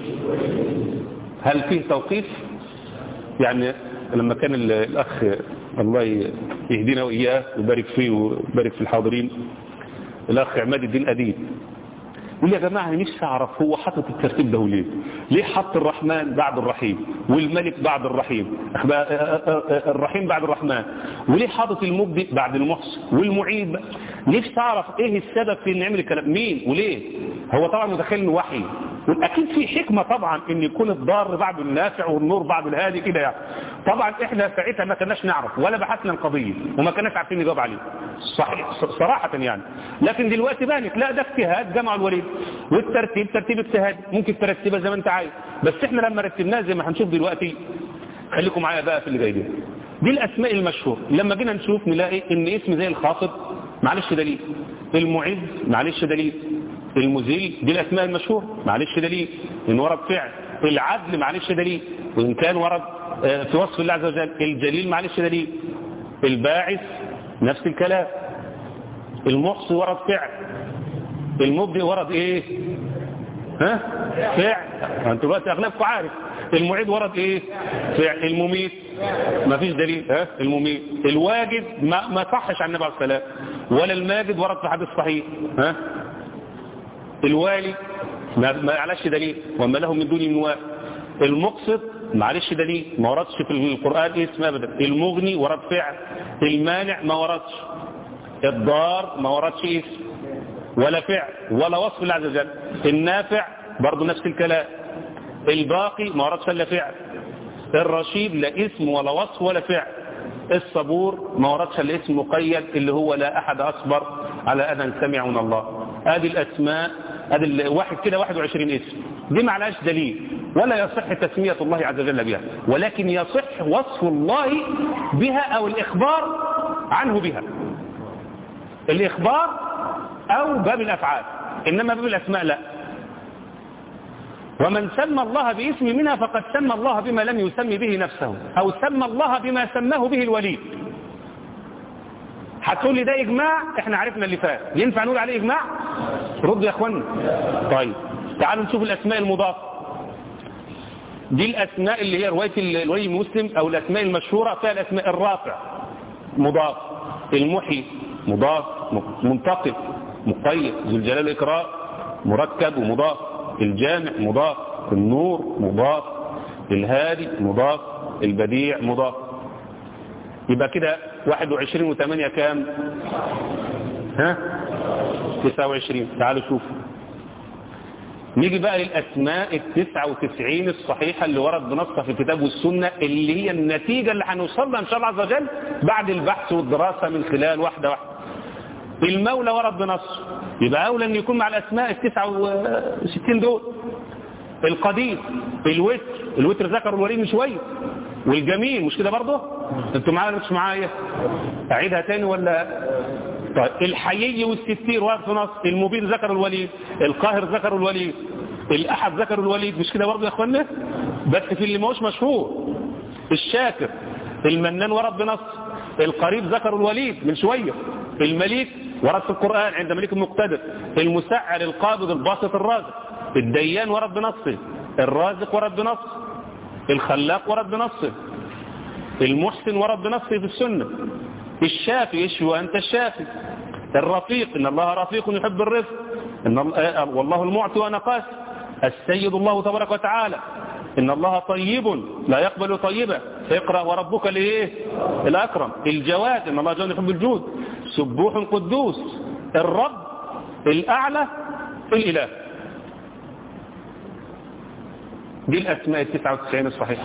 هل فيه توقيف يعني لما كان الأخ الله يهدينا وإياه ويبارك فيه ويبارك في الحاضرين الأخ عماد الدين أديب يقول يا جماعة أنا نفسي أعرف هو حاطط الترتيب ده ليه ليه حط الرحمن بعد الرحيم والملك بعد الرحيم الرحيم بعد الرحمن وليه حاطط المبدئ بعد المحسن والمعيد نفسي أعرف إيه السبب في إن يعمل الكلام مين وليه هو طبعا متخيل إنه وحي أكيد في حكمة طبعا إن يكون الضار بعد النافع والنور بعد الهادي كده يعني طبعا إحنا ساعتها ما كناش نعرف ولا بحثنا القضية وما كناش عارفين نجاوب عليه صحيح صراحة يعني لكن دلوقتي بانت لا ده اجتهاد جمع الوليد والترتيب ترتيب اجتهاد ممكن ترتبها زي ما انت عايز بس احنا لما رتبناها زي ما هنشوف دلوقتي خليكم معايا بقى في اللي جاي ده دي الاسماء المشهور لما جينا نشوف نلاقي ان اسم زي الخافض معلش دليل المعز معلش دليل المذل دي الاسماء المشهوره معلش دليل ان ورد فعل العدل معلش دليل وان كان ورد في وصف الله عز وجل الجليل معلش دليل الباعث نفس الكلام المحصي ورد فعل المبدئ ورد ايه ها فعل انتوا دلوقتي اغلبكم عارف المعيد ورد ايه فعل المميت ما فيش دليل ها المميت الواجد ما, ما صحش عن النبي عليه الصلاه ولا الماجد ورد في حديث صحيح ها الوالي ما, ما عليش دليل وما له من دون النواب المقسط معلش دليل ما وردش في القرآن اسم ابدا المغني ورد فعل المانع ما وردش الضار ما وردش اسم ولا فعل ولا وصف الله عز وجل النافع برضه نفس الكلام الباقي ما وردش الا فعل الرشيد لا اسم ولا وصف ولا فعل الصبور ما وردش الا اسم مقيد اللي هو لا احد اصبر على اذى سمع من الله ادي الاسماء ادي واحد كده 21 اسم دي ما عليهاش دليل ولا يصح تسمية الله عز وجل بها ولكن يصح وصف الله بها او الاخبار عنه بها الاخبار او باب الافعال انما باب الاسماء لا ومن سمى الله باسم منها فقد سمى الله بما لم يسمي به نفسه او سمى الله بما سماه به الوليد هتقول لي ده اجماع احنا عرفنا اللي فات ينفع نقول عليه اجماع رد يا اخوانا طيب تعالوا نشوف الاسماء المضافه دي الاسماء اللي هي روايه الولي المسلم او الاسماء المشهوره فيها الاسماء الرافع مضاف المحيي مضاف منتقم مقيد ذو الجلال والاكرام مركب ومضاف الجامع مضاف النور مضاف الهادي مضاف البديع مضاف يبقى كده 21 و8 كام ها 29 تعالوا شوفوا نيجي بقى للأسماء التسعة وتسعين الصحيحة اللي ورد بنصها في الكتاب والسنة اللي هي النتيجة اللي هنوصل لها إن شاء الله عز وجل بعد البحث والدراسة من خلال واحدة واحدة المولى ورد بنص يبقى أولى أن يكون مع الأسماء التسعة وستين دول القدير الوتر الوتر ذكر الوليد من شوية والجميل مش كده برضه انتوا معايا مش معايا اعيدها تاني ولا طيب الحيي والستير ورد في نص المبين ذكر الوليد القاهر ذكر الوليد الاحد ذكر الوليد مش كده برضه يا اخوانا بس في اللي ماهوش مشهور الشاكر المنان ورد بنص القريب ذكر الوليد من شوية المليك ورد في القرآن عند مليك المقتدر المسعر القابض الباسط الرازق الديان ورد بنصه الرازق ورد بنصه الخلاق ورد بنصه المحسن ورد بنصه في السنة الشافي اشفي أنت الشافي الرفيق إن الله رفيق يحب الرفق إن الله والله المعطي وأنا قاسي السيد الله تبارك وتعالى إن الله طيب لا يقبل طيبا اقرأ وربك لإيه الأكرم الجواد إن الله جل يحب الجود سبوح قدوس الرب الأعلى الإله دي الأسماء التسعة وتسعين الصحيحة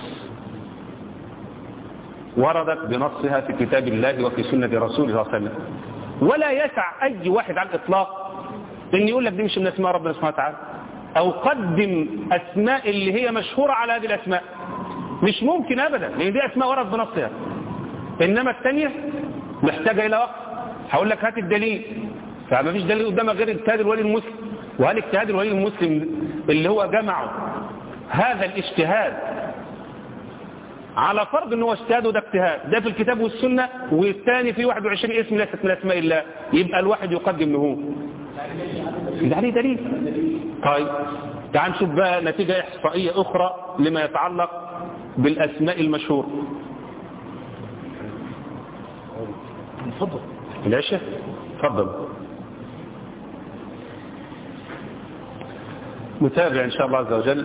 وردت بنصها في كتاب الله وفي سنة رسوله صلى الله عليه وسلم ولا يسع أي واحد على الإطلاق إن يقول لك دي مش من أسماء ربنا سبحانه وتعالى أو قدم أسماء اللي هي مشهورة على هذه الأسماء مش ممكن أبدا لأن دي أسماء ورد بنصها إنما الثانية محتاجة إلى وقت هقول لك هات الدليل فما فيش دليل قدامك غير اجتهاد الولي المسلم وهل اجتهاد الولي المسلم اللي هو جمعه هذا الاجتهاد على فرض ان هو اجتهاد وده اجتهاد ده في الكتاب والسنة والثاني في 21 اسم ليست من اسماء الله يبقى الواحد يقدم له ده عليه دليل طيب تعال نشوف بقى نتيجة إحصائية أخرى لما يتعلق بالأسماء المشهورة تفضل العشاء تفضل نتابع إن شاء الله عز وجل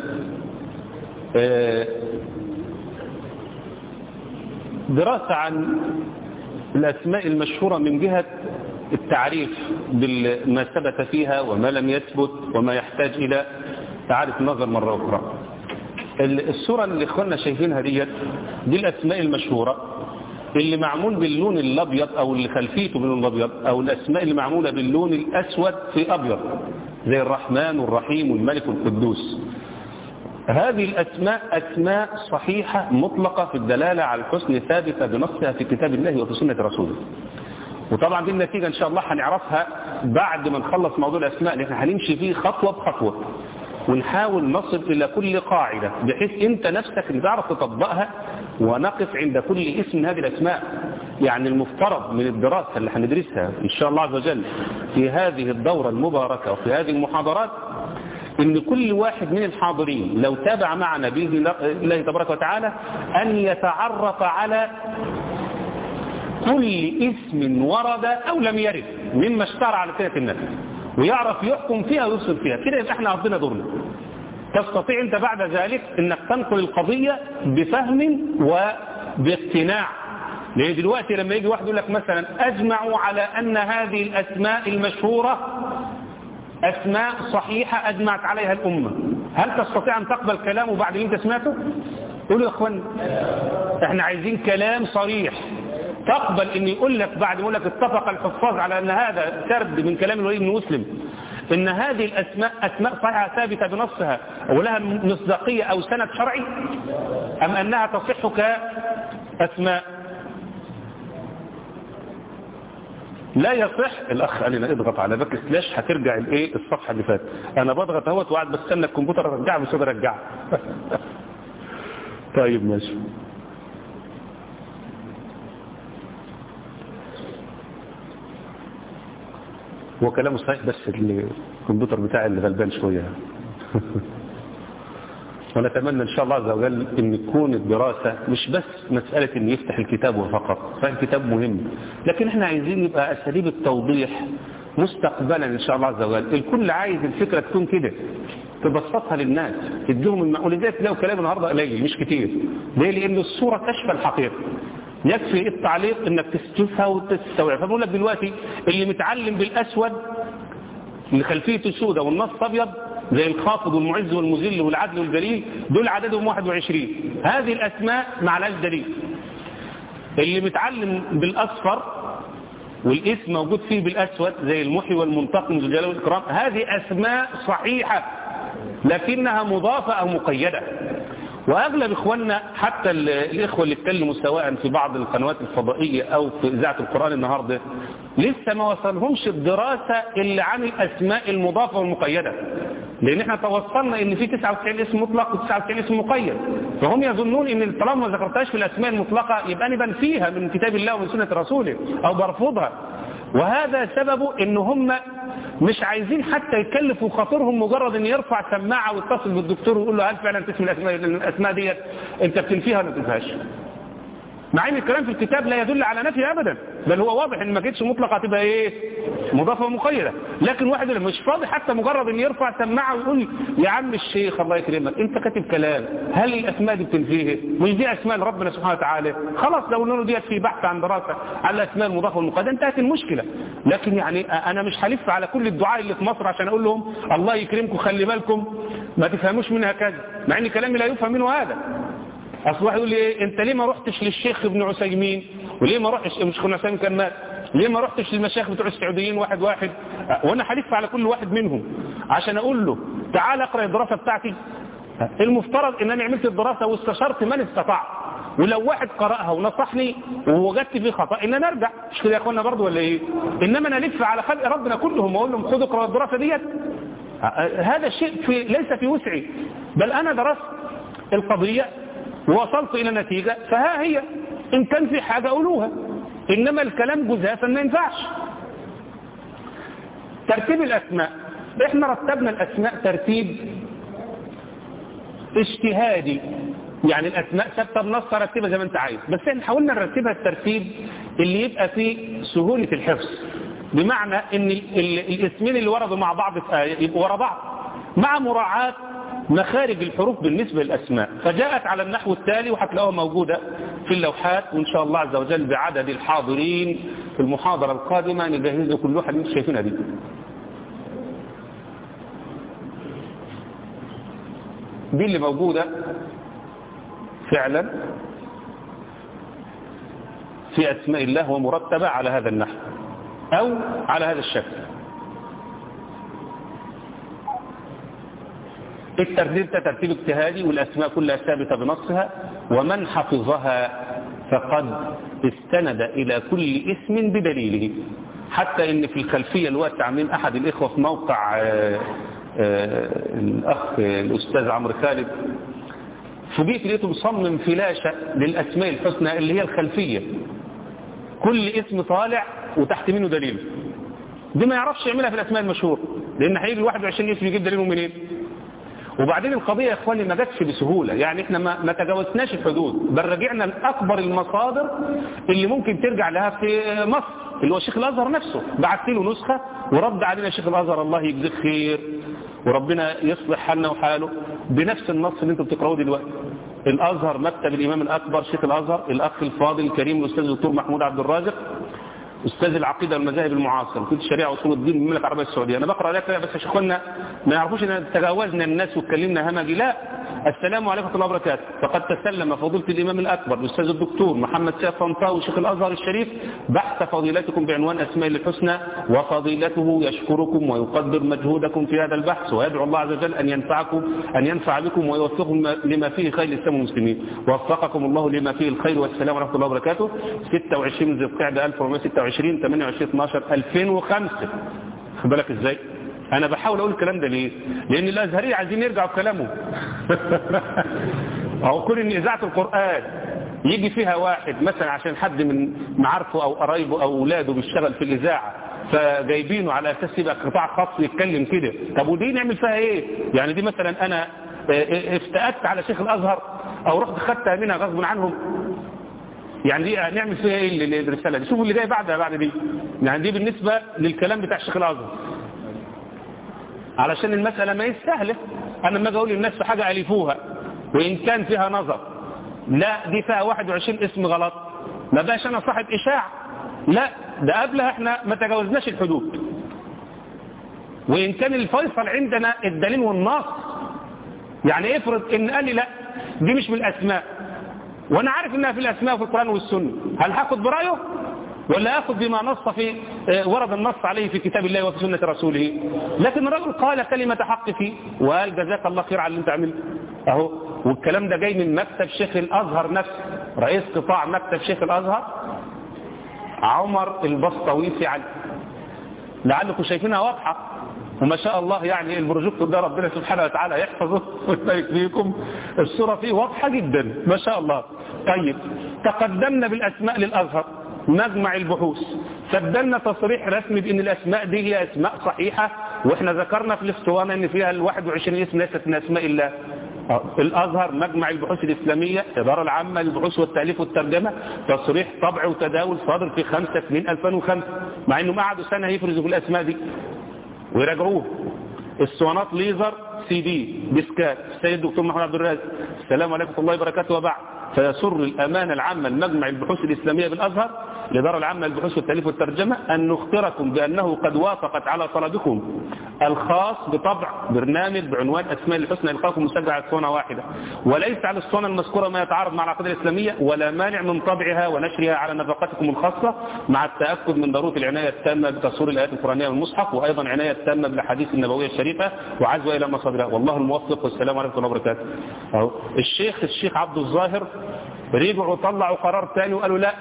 دراسة عن الأسماء المشهورة من جهة التعريف بما ثبت فيها وما لم يثبت وما يحتاج إلى إعادة النظر مرة أخرى الصورة اللي إخواننا شايفينها ديت دي الأسماء المشهورة اللي معمول باللون الأبيض أو اللي خلفيته باللون الأبيض أو الأسماء اللي معمولة باللون الأسود في أبيض زي الرحمن والرحيم والملك والقدوس هذه الأسماء أسماء صحيحة مطلقة في الدلالة على الحسن ثابتة بنصها في كتاب الله وفي سنة رسوله وطبعا دي النتيجة إن شاء الله هنعرفها بعد ما نخلص موضوع الأسماء لأن هنمشي فيه خطوة بخطوة ونحاول نصل إلى كل قاعدة بحيث أنت نفسك اللي تعرف تطبقها ونقف عند كل اسم من هذه الأسماء يعني المفترض من الدراسة اللي هندرسها إن شاء الله عز وجل في هذه الدورة المباركة وفي هذه المحاضرات ان كل واحد من الحاضرين لو تابع معنا بإذن الله تبارك وتعالى أن يتعرف على كل اسم ورد أو لم يرد مما اشتهر على سنة الناس ويعرف يحكم فيها ويوصل فيها كده يبقى احنا قضينا دورنا تستطيع انت بعد ذلك انك تنقل القضية بفهم وباقتناع لان دلوقتي لما يجي واحد يقول لك مثلا اجمعوا على ان هذه الاسماء المشهورة اسماء صحيحة اجمعت عليها الامة هل تستطيع ان تقبل كلامه بعد اللي انت سمعته قولوا يا اخوان احنا عايزين كلام صريح تقبل ان يقول لك بعد ما يقول لك اتفق الحفاظ على ان هذا سرد من كلام الولي بن مسلم ان هذه الاسماء اسماء صحيحه ثابته بنصها ولها مصداقيه او سند شرعي ام انها تصح كاسماء لا يصح الاخ قال لنا اضغط على باك سلاش هترجع الايه الصفحه اللي فاتت انا بضغط اهوت وقاعد بستنى الكمبيوتر ارجعها مش قادر ارجعها طيب ماشي هو كلامه صحيح بس الكمبيوتر بتاعي اللي غلبان شوية ونتمنى إن شاء الله عز وجل أن تكون الدراسة مش بس مسألة أن يفتح الكتاب فقط صحيح الكتاب مهم لكن احنا عايزين يبقى أساليب التوضيح مستقبلا إن شاء الله عز وجل الكل عايز الفكرة تكون كده تبسطها للناس تديهم الم... ولذلك تلاقوا كلام النهارده قليل مش كتير ليه لأن الصورة تشفى الحقيقة يكفي التعليق انك تشوفها وتستوعب فبقول لك دلوقتي اللي متعلم بالاسود اللي خلفيته سودة والنص ابيض زي الخافض والمعز والمذل والعدل والدليل دول عددهم 21 هذه الاسماء ما لهاش دليل اللي متعلم بالاصفر والاسم موجود فيه بالاسود زي المحي والمنتقم ذو الجلال والاكرام هذه اسماء صحيحه لكنها مضافه او مقيده واغلب اخواننا حتى الاخوه اللي اتكلموا سواء في بعض القنوات الفضائيه او في اذاعه القران النهارده لسه ما وصلهمش الدراسه اللي عن الاسماء المضافه والمقيده لان احنا توصلنا ان في 99 اسم مطلق و99 اسم مقيد فهم يظنون ان طالما ما ذكرتهاش في الاسماء المطلقه يبقى انا بنفيها من كتاب الله ومن سنه رسوله او برفضها وهذا سببه ان هم مش عايزين حتى يكلفوا خاطرهم مجرد ان يرفع سماعه ويتصل بالدكتور ويقول له هل فعلا تسمي الاسماء الاسماء ديت انت بتنفيها ولا ما بتنفيهاش مع ان الكلام في الكتاب لا يدل على نفي ابدا بل هو واضح ان ما كانتش مطلقه هتبقى ايه مضافه ومقيده لكن واحد اللي مش فاضي حتى مجرد ان يرفع سماعه ويقول يا عم الشيخ الله يكرمك انت كاتب كلام هل الاسماء دي بتنفيه مش دي اسماء ربنا سبحانه وتعالى خلاص لو قلنا له ديت في بحث عن دراسه على الاسماء المضافه والمقيده انتهت المشكله لكن يعني انا مش هلف على كل الدعاء اللي في مصر عشان اقول لهم الله يكرمكم خلي بالكم ما تفهموش منها كذا مع ان كلامي لا يفهم منه هذا اصل واحد يقول لي إيه انت ليه ما رحتش للشيخ ابن عثيمين وليه ما رحتش مش ابن عثيمين كان مات ليه ما رحتش للمشايخ بتوع السعوديين واحد واحد وانا هلف على كل واحد منهم عشان اقول له تعال اقرا الدراسه بتاعتي المفترض ان انا عملت الدراسه واستشرت من استطاع ولو واحد قراها ونصحني ووجدت فيه خطا ان انا ارجع مش كده يا اخوانا برضه ولا ايه انما انا الف على خلق ربنا كلهم واقول لهم خدوا اقرا الدراسه ديت هذا الشيء في ليس في وسعي بل انا درست القضيه ووصلت إلى نتيجة فها هي إن كان في حاجة قولوها إنما الكلام جزافا ما ينفعش ترتيب الأسماء إحنا رتبنا الأسماء ترتيب اجتهادي يعني الأسماء ثابته بنص رتبها زي ما أنت عايز بس احنا حاولنا نرتبها الترتيب اللي يبقى فيه سهولة الحفظ بمعنى ان الاسمين اللي وردوا مع بعض في آية يبقوا ورا بعض مع مراعاة مخارج الحروف بالنسبة للأسماء فجاءت على النحو التالي وهتلاقوها موجودة في اللوحات وإن شاء الله عز وجل بعدد الحاضرين في المحاضرة القادمة نجهز لكم اللوحة اللي انتم شايفينها دي دي اللي موجودة فعلا في أسماء الله ومرتبة على هذا النحو أو على هذا الشكل الترتيب ده ترتيب اجتهادي والأسماء كلها ثابتة بنصها ومن حفظها فقد استند إلى كل اسم بدليله حتى ان في الخلفية الوقت عاملين أحد الإخوة في موقع آآ آآ الأخ الأستاذ عمرو خالد فوجئت لقيته مصمم فلاشة للأسماء الحسنى اللي هي الخلفية كل اسم طالع وتحت منه دليل دي ما يعرفش يعملها في الأسماء المشهور لأن هيجي ال 21 اسم يجيب دليله منين وبعدين القضية يا اخواني ما جاتش بسهولة يعني احنا ما, ما تجاوزناش الحدود بل رجعنا لأكبر المصادر اللي ممكن ترجع لها في مصر اللي هو شيخ الأزهر نفسه بعت له نسخة ورد علينا شيخ الأزهر الله يجزيك خير وربنا يصلح حالنا وحاله بنفس النص اللي انتم بتقرأوه دلوقتي الأزهر مكتب الإمام الأكبر شيخ الأزهر الأخ الفاضل الكريم الأستاذ الدكتور محمود عبد الرازق استاذ العقيده والمذاهب المعاصره كنت الشريعه واصول الدين من المملكه العربيه السعوديه انا بقرا لك بس يا شيخنا ما يعرفوش ان تجاوزنا الناس واتكلمنا همجي لا السلام عليكم ورحمه الله وبركاته فقد تسلم فضيله الامام الاكبر الاستاذ الدكتور محمد سيف طنطاوي شيخ الازهر الشريف بحث فضيلتكم بعنوان اسماء الحسنى وفضيلته يشكركم ويقدر مجهودكم في هذا البحث ويدعو الله عز وجل ان ينفعكم ان ينفع بكم ويوفقكم لما فيه خير الاسلام والمسلمين وفقكم الله لما فيه الخير والسلام ورحمه الله وبركاته 26 ذي القعده 1426 28 12 2005 خد بالك ازاي انا بحاول اقول الكلام ده ليه لان الازهريه عايزين يرجعوا في كلامهم او كل ان اذاعه القران يجي فيها واحد مثلا عشان حد من معارفه او قرايبه او اولاده بيشتغل في الاذاعه فجايبينه على اساس يبقى قطاع خاص يتكلم كده طب ودي نعمل فيها ايه يعني دي مثلا انا افتأت على شيخ الازهر او رحت خدتها منها غصب عنهم يعني دي نعمل فيها ايه الرساله دي شوفوا اللي جاي بعدها بعد دي يعني دي بالنسبه للكلام بتاع الشيخ الازهر علشان المساله ما هي سهله انا لما اجي اقول للناس في حاجه الفوها وان كان فيها نظر لا دي فيها 21 اسم غلط ما بقاش انا صاحب اشاع لا ده قبلها احنا ما تجاوزناش الحدود وان كان الفيصل عندنا الدليل والنص يعني افرض ان قال لي لا دي مش من الاسماء وانا عارف انها في الاسماء في القران والسنه هل هاخد برايه ولا اخذ بما نص في ورد النص عليه في كتاب الله وفي سنه رسوله لكن الرجل قال كلمه حق فيه وقال جزاك الله خير على اللي انت عملته اهو والكلام ده جاي من مكتب شيخ الازهر نفسه رئيس قطاع مكتب شيخ الازهر عمر البسطويسي علي لعلكم شايفينها واضحه وما شاء الله يعني البروجكت ده ربنا سبحانه وتعالى يحفظه ويبارك فيكم الصورة فيه واضحة جدا ما شاء الله طيب تقدمنا بالأسماء للأزهر مجمع البحوث سجلنا تصريح رسمي بأن الأسماء دي هي أسماء صحيحة وإحنا ذكرنا في الاسطوانة أن فيها ال 21 اسم ليست من أسماء الله الأزهر مجمع البحوث الإسلامية إدارة العامة للبحوث والتأليف والترجمة تصريح طبع وتداول صادر في 5 2 2005 مع أنهم قعدوا سنة يفرزوا في الأسماء دي ويراجعوه اسطوانات ليزر سي دي ديسكات السيد الدكتور محمد عبد الرازق السلام عليكم ورحمه الله وبركاته وبعد فيسر الأمانة العامة المجمع البحوث الإسلامية بالأزهر الإدارة العامة للبحوث والتأليف والترجمة أن نخبركم بأنه قد وافقت على طلبكم الخاص بطبع برنامج بعنوان أسماء الحسنى إلقاكم مسجل على اسطوانة واحدة وليس على الاسطوانة المذكورة ما يتعارض مع العقيدة الإسلامية ولا مانع من طبعها ونشرها على نفقتكم الخاصة مع التأكد من ضرورة العناية التامة بتصوير الآيات القرآنية والمصحف وأيضا عناية تامة بالأحاديث النبوية الشريفة وعزوة إلى مصادرها والله الموفق والسلام عليكم ورحمة الله وبركاته أهو الشيخ الشيخ عبد الظاهر رجعوا طلعوا قرار تاني وقالوا لا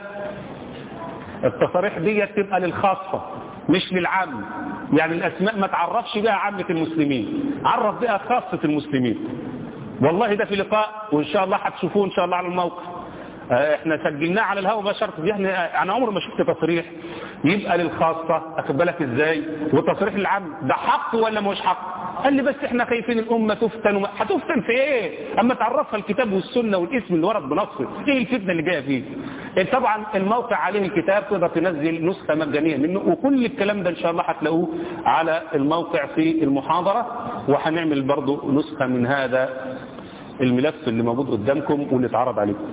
التصاريح دي تبقى للخاصة مش للعام يعني الأسماء ما تعرفش بها عامة المسلمين عرف بها خاصة المسلمين والله ده في لقاء وإن شاء الله هتشوفوه إن شاء الله على الموقع احنا سجلناه على الهواء مباشرة يعني انا عمري ما شفت تصريح يبقى للخاصة اخد بالك ازاي وتصريح العام ده حق ولا مش حق قال لي بس احنا خايفين الامة تفتن وما هتفتن في ايه اما تعرفها الكتاب والسنة والاسم اللي ورد بنصه ايه الفتنة اللي جايه فيه طبعا الموقع عليه الكتاب تقدر تنزل نسخة مجانية منه وكل الكلام ده ان شاء الله هتلاقوه على الموقع في المحاضرة وهنعمل برضو نسخة من هذا الملف اللي موجود قدامكم واللي اتعرض عليكم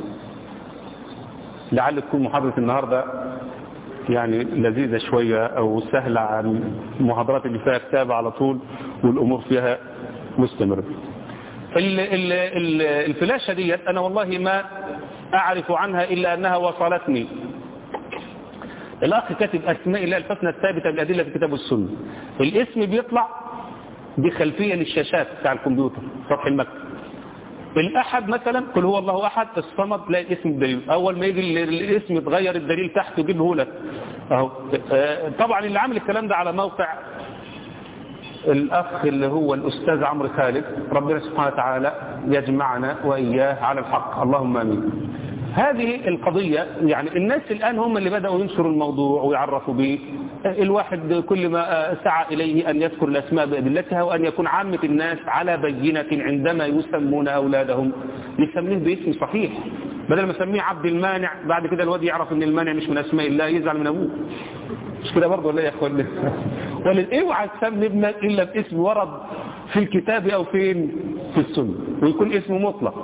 لعل تكون محاضرة النهاردة يعني لذيذة شوية أو سهلة عن المحاضرات اللي فيها كتابة على طول والأمور فيها مستمرة ال ال ال الفلاشة ديت أنا والله ما أعرف عنها إلا أنها وصلتني الأخ كاتب أسماء الله الحسنى الثابتة بالأدلة في الكتاب والسنة الاسم بيطلع دي خلفية للشاشات بتاع الكمبيوتر سطح المكتب الأحد مثلا قل هو الله أحد الصمد لا الاسم الدليل أول ما يجي الاسم يتغير الدليل تحت يجيبه لك أهو طبعا اللي عامل الكلام ده على موقع الأخ اللي هو الأستاذ عمرو خالد ربنا سبحانه وتعالى يجمعنا وإياه على الحق اللهم آمين هذه القضية يعني الناس الآن هم اللي بدأوا ينشروا الموضوع ويعرفوا به الواحد كل ما سعى إليه أن يذكر الأسماء بأدلتها وأن يكون عامة الناس على بينة عندما يسمون أولادهم يسميه باسم صحيح بدل ما يسميه عبد المانع بعد كده الواد يعرف ان المانع مش من أسماء الله يزعل من أبوه مش كده برضه ولا يا اخوان ولا اوعى تسمي ابنك إلا باسم ورد في الكتاب أو فين في السنة ويكون اسمه مطلق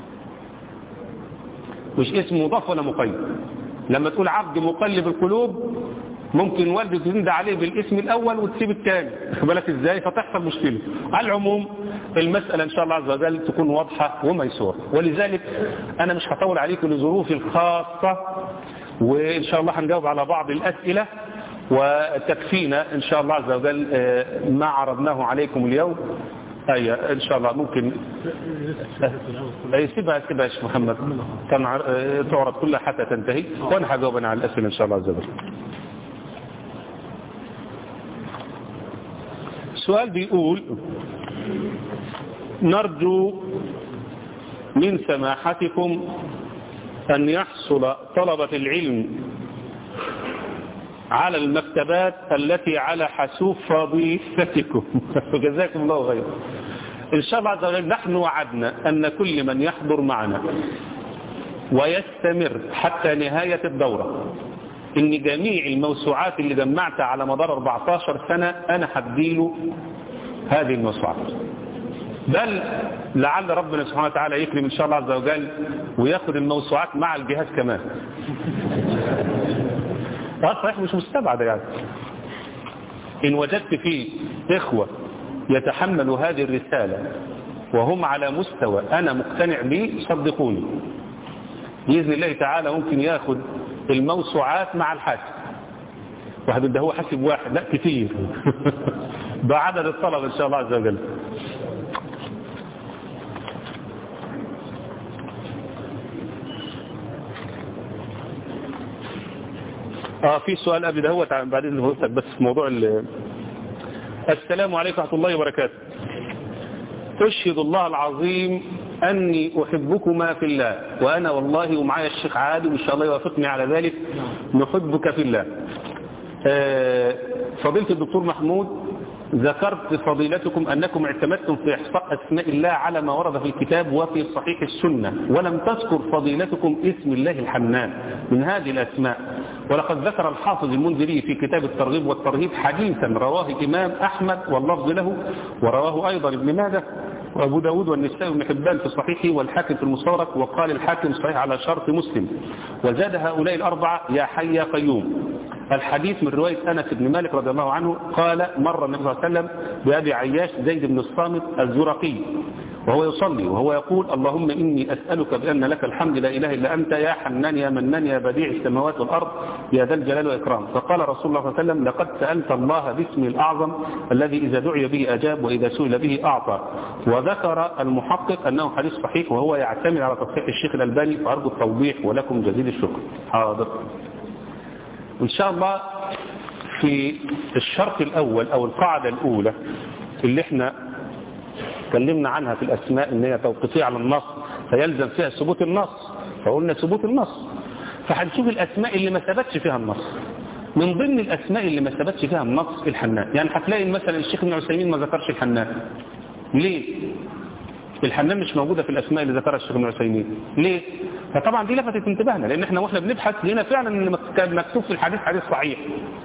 مش اسم مضاف ولا مقيد لما تقول عبد مقلب القلوب ممكن والده تزند عليه بالاسم الأول وتسيب الثاني بالك ازاي فتحصل مشكلة على العموم المسألة إن شاء الله عز وجل تكون واضحة وميسورة ولذلك أنا مش هطول عليكم لظروفي الخاصة وإن شاء الله هنجاوب على بعض الأسئلة وتكفينا إن شاء الله عز وجل ما عرضناه عليكم اليوم أي إن شاء الله ممكن أي سيبها سيبها يا شيخ محمد كان تعرض كلها حتى تنتهي وأنا هجاوب أنا على الأسئلة إن شاء الله عز وجل السؤال بيقول نرجو من سماحتكم أن يحصل طلبة العلم على المكتبات التي على حاسوب فضيلتكم وجزاكم الله خيرا إن شاء الله عز وجل نحن وعدنا أن كل من يحضر معنا ويستمر حتى نهاية الدورة إن جميع الموسوعات اللي جمعتها على مدار 14 سنة أنا هديله هذه الموسوعات بل لعل ربنا سبحانه وتعالى يكرم إن شاء الله عز وجل وياخد الموسوعات مع الجهاز كمان صحيح مش مستبعدة يعني إن وجدت فيه إخوة يتحملوا هذه الرسالة وهم على مستوى أنا مقتنع به صدقوني بإذن الله تعالى ممكن ياخد الموسوعات مع الحاسب واحد ده هو حاسب واحد لا كتير ده عدد الطلبة إن شاء الله عز وجل اه في سؤال قبل دهوت بعدين هقولك بس في موضوع ال السلام عليكم ورحمه الله وبركاته اشهد الله العظيم اني احبكما في الله وانا والله ومعايا الشيخ عادل وان شاء الله يوافقني على ذلك نحبك في الله آه فضيله الدكتور محمود ذكرت فضيلتكم أنكم اعتمدتم في إحصاء أسماء الله على ما ورد في الكتاب وفي صحيح السنة ولم تذكر فضيلتكم اسم الله الحنان من هذه الأسماء ولقد ذكر الحافظ المنذري في كتاب الترغيب والترهيب حديثا رواه الإمام أحمد واللفظ له ورواه أيضا ابن ماجه وأبو داود والنسائي بن حبان في صحيحه والحاكم في المستدرك وقال الحاكم صحيح على شرط مسلم وزاد هؤلاء الأربعة يا حي يا قيوم الحديث من رواية أنس بن مالك رضي الله عنه قال مر النبي صلى الله عليه وسلم بأبي عياش زيد بن الصامت الزرقي وهو يصلي وهو يقول اللهم إني أسألك بأن لك الحمد لا إله إلا أنت يا حنان يا منان يا بديع السماوات والأرض يا ذا الجلال والإكرام فقال رسول الله صلى الله عليه وسلم لقد سألت الله باسمه الأعظم الذي إذا دعي به أجاب وإذا سئل به أعطى وذكر المحقق أنه حديث صحيح وهو يعتمد على تصحيح الشيخ الألباني فأرجو التوضيح ولكم جزيل الشكر حاضر إن شاء الله في الشرط الأول أو القاعدة الأولى اللي احنا تكلمنا عنها في الأسماء إن هي توقيفية على النص فيلزم فيها ثبوت النص فقلنا ثبوت النص فهنشوف الأسماء اللي ما ثبتش فيها النص من ضمن الأسماء اللي ما ثبتش فيها النص الحنان يعني هتلاقي مثلا الشيخ ابن عثيمين ما ذكرش الحنان ليه؟ الحنان مش موجودة في الأسماء اللي ذكرها الشيخ ابن عثيمين ليه؟ فطبعا دي لفتت انتباهنا لأن احنا واحنا بنبحث لقينا فعلا ان كان مكتوب في الحديث حديث صحيح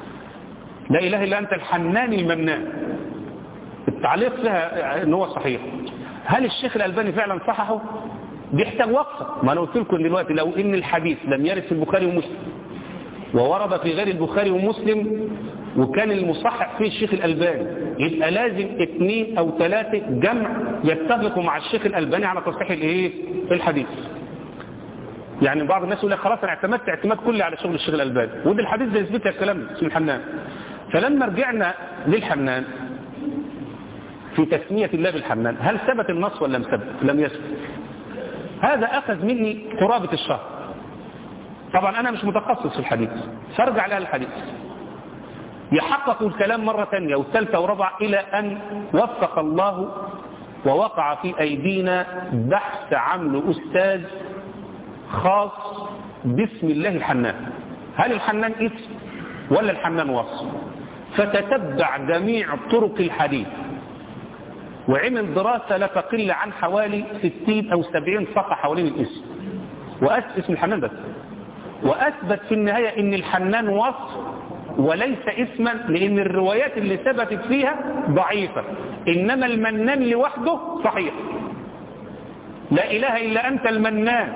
لا إله إلا أنت الحنان المنان التعليق فيها ان هو صحيح هل الشيخ الألباني فعلا صححه بيحتاج وقفة ما انا قلت لكم دلوقتي لو ان الحديث لم يرد في البخاري ومسلم وورد في غير البخاري ومسلم وكان المصحح فيه الشيخ الألباني يبقى لازم اثنين او ثلاثة جمع يتفقوا مع الشيخ الألباني على تصحيح الايه الحديث يعني بعض الناس يقول لك خلاص انا اعتمدت اعتماد كلي على شغل الشيخ الألباني وده الحديث ده يثبت لك الكلام اسمه الحنان فلما رجعنا للحنان في تسمية الله بالحنان هل ثبت النص ولا لم ثبت لم يثبت هذا أخذ مني قرابة الشهر طبعا أنا مش متخصص في الحديث فارجع لها الحديث يحقق الكلام مرة ثانية والثالثة ورابعة إلى أن وفق الله ووقع في أيدينا بحث عمل أستاذ خاص باسم الله الحنان هل الحنان اسم ولا الحنان وصف فتتبع جميع طرق الحديث وعمل دراسة لا تقل عن حوالي 60 أو 70 صفحة حوالين الاسم وأثبت اسم الحنان بس وأثبت في النهاية أن الحنان وصف وليس اسما لأن الروايات اللي ثبتت فيها ضعيفة إنما المنان لوحده صحيح لا إله إلا أنت المنان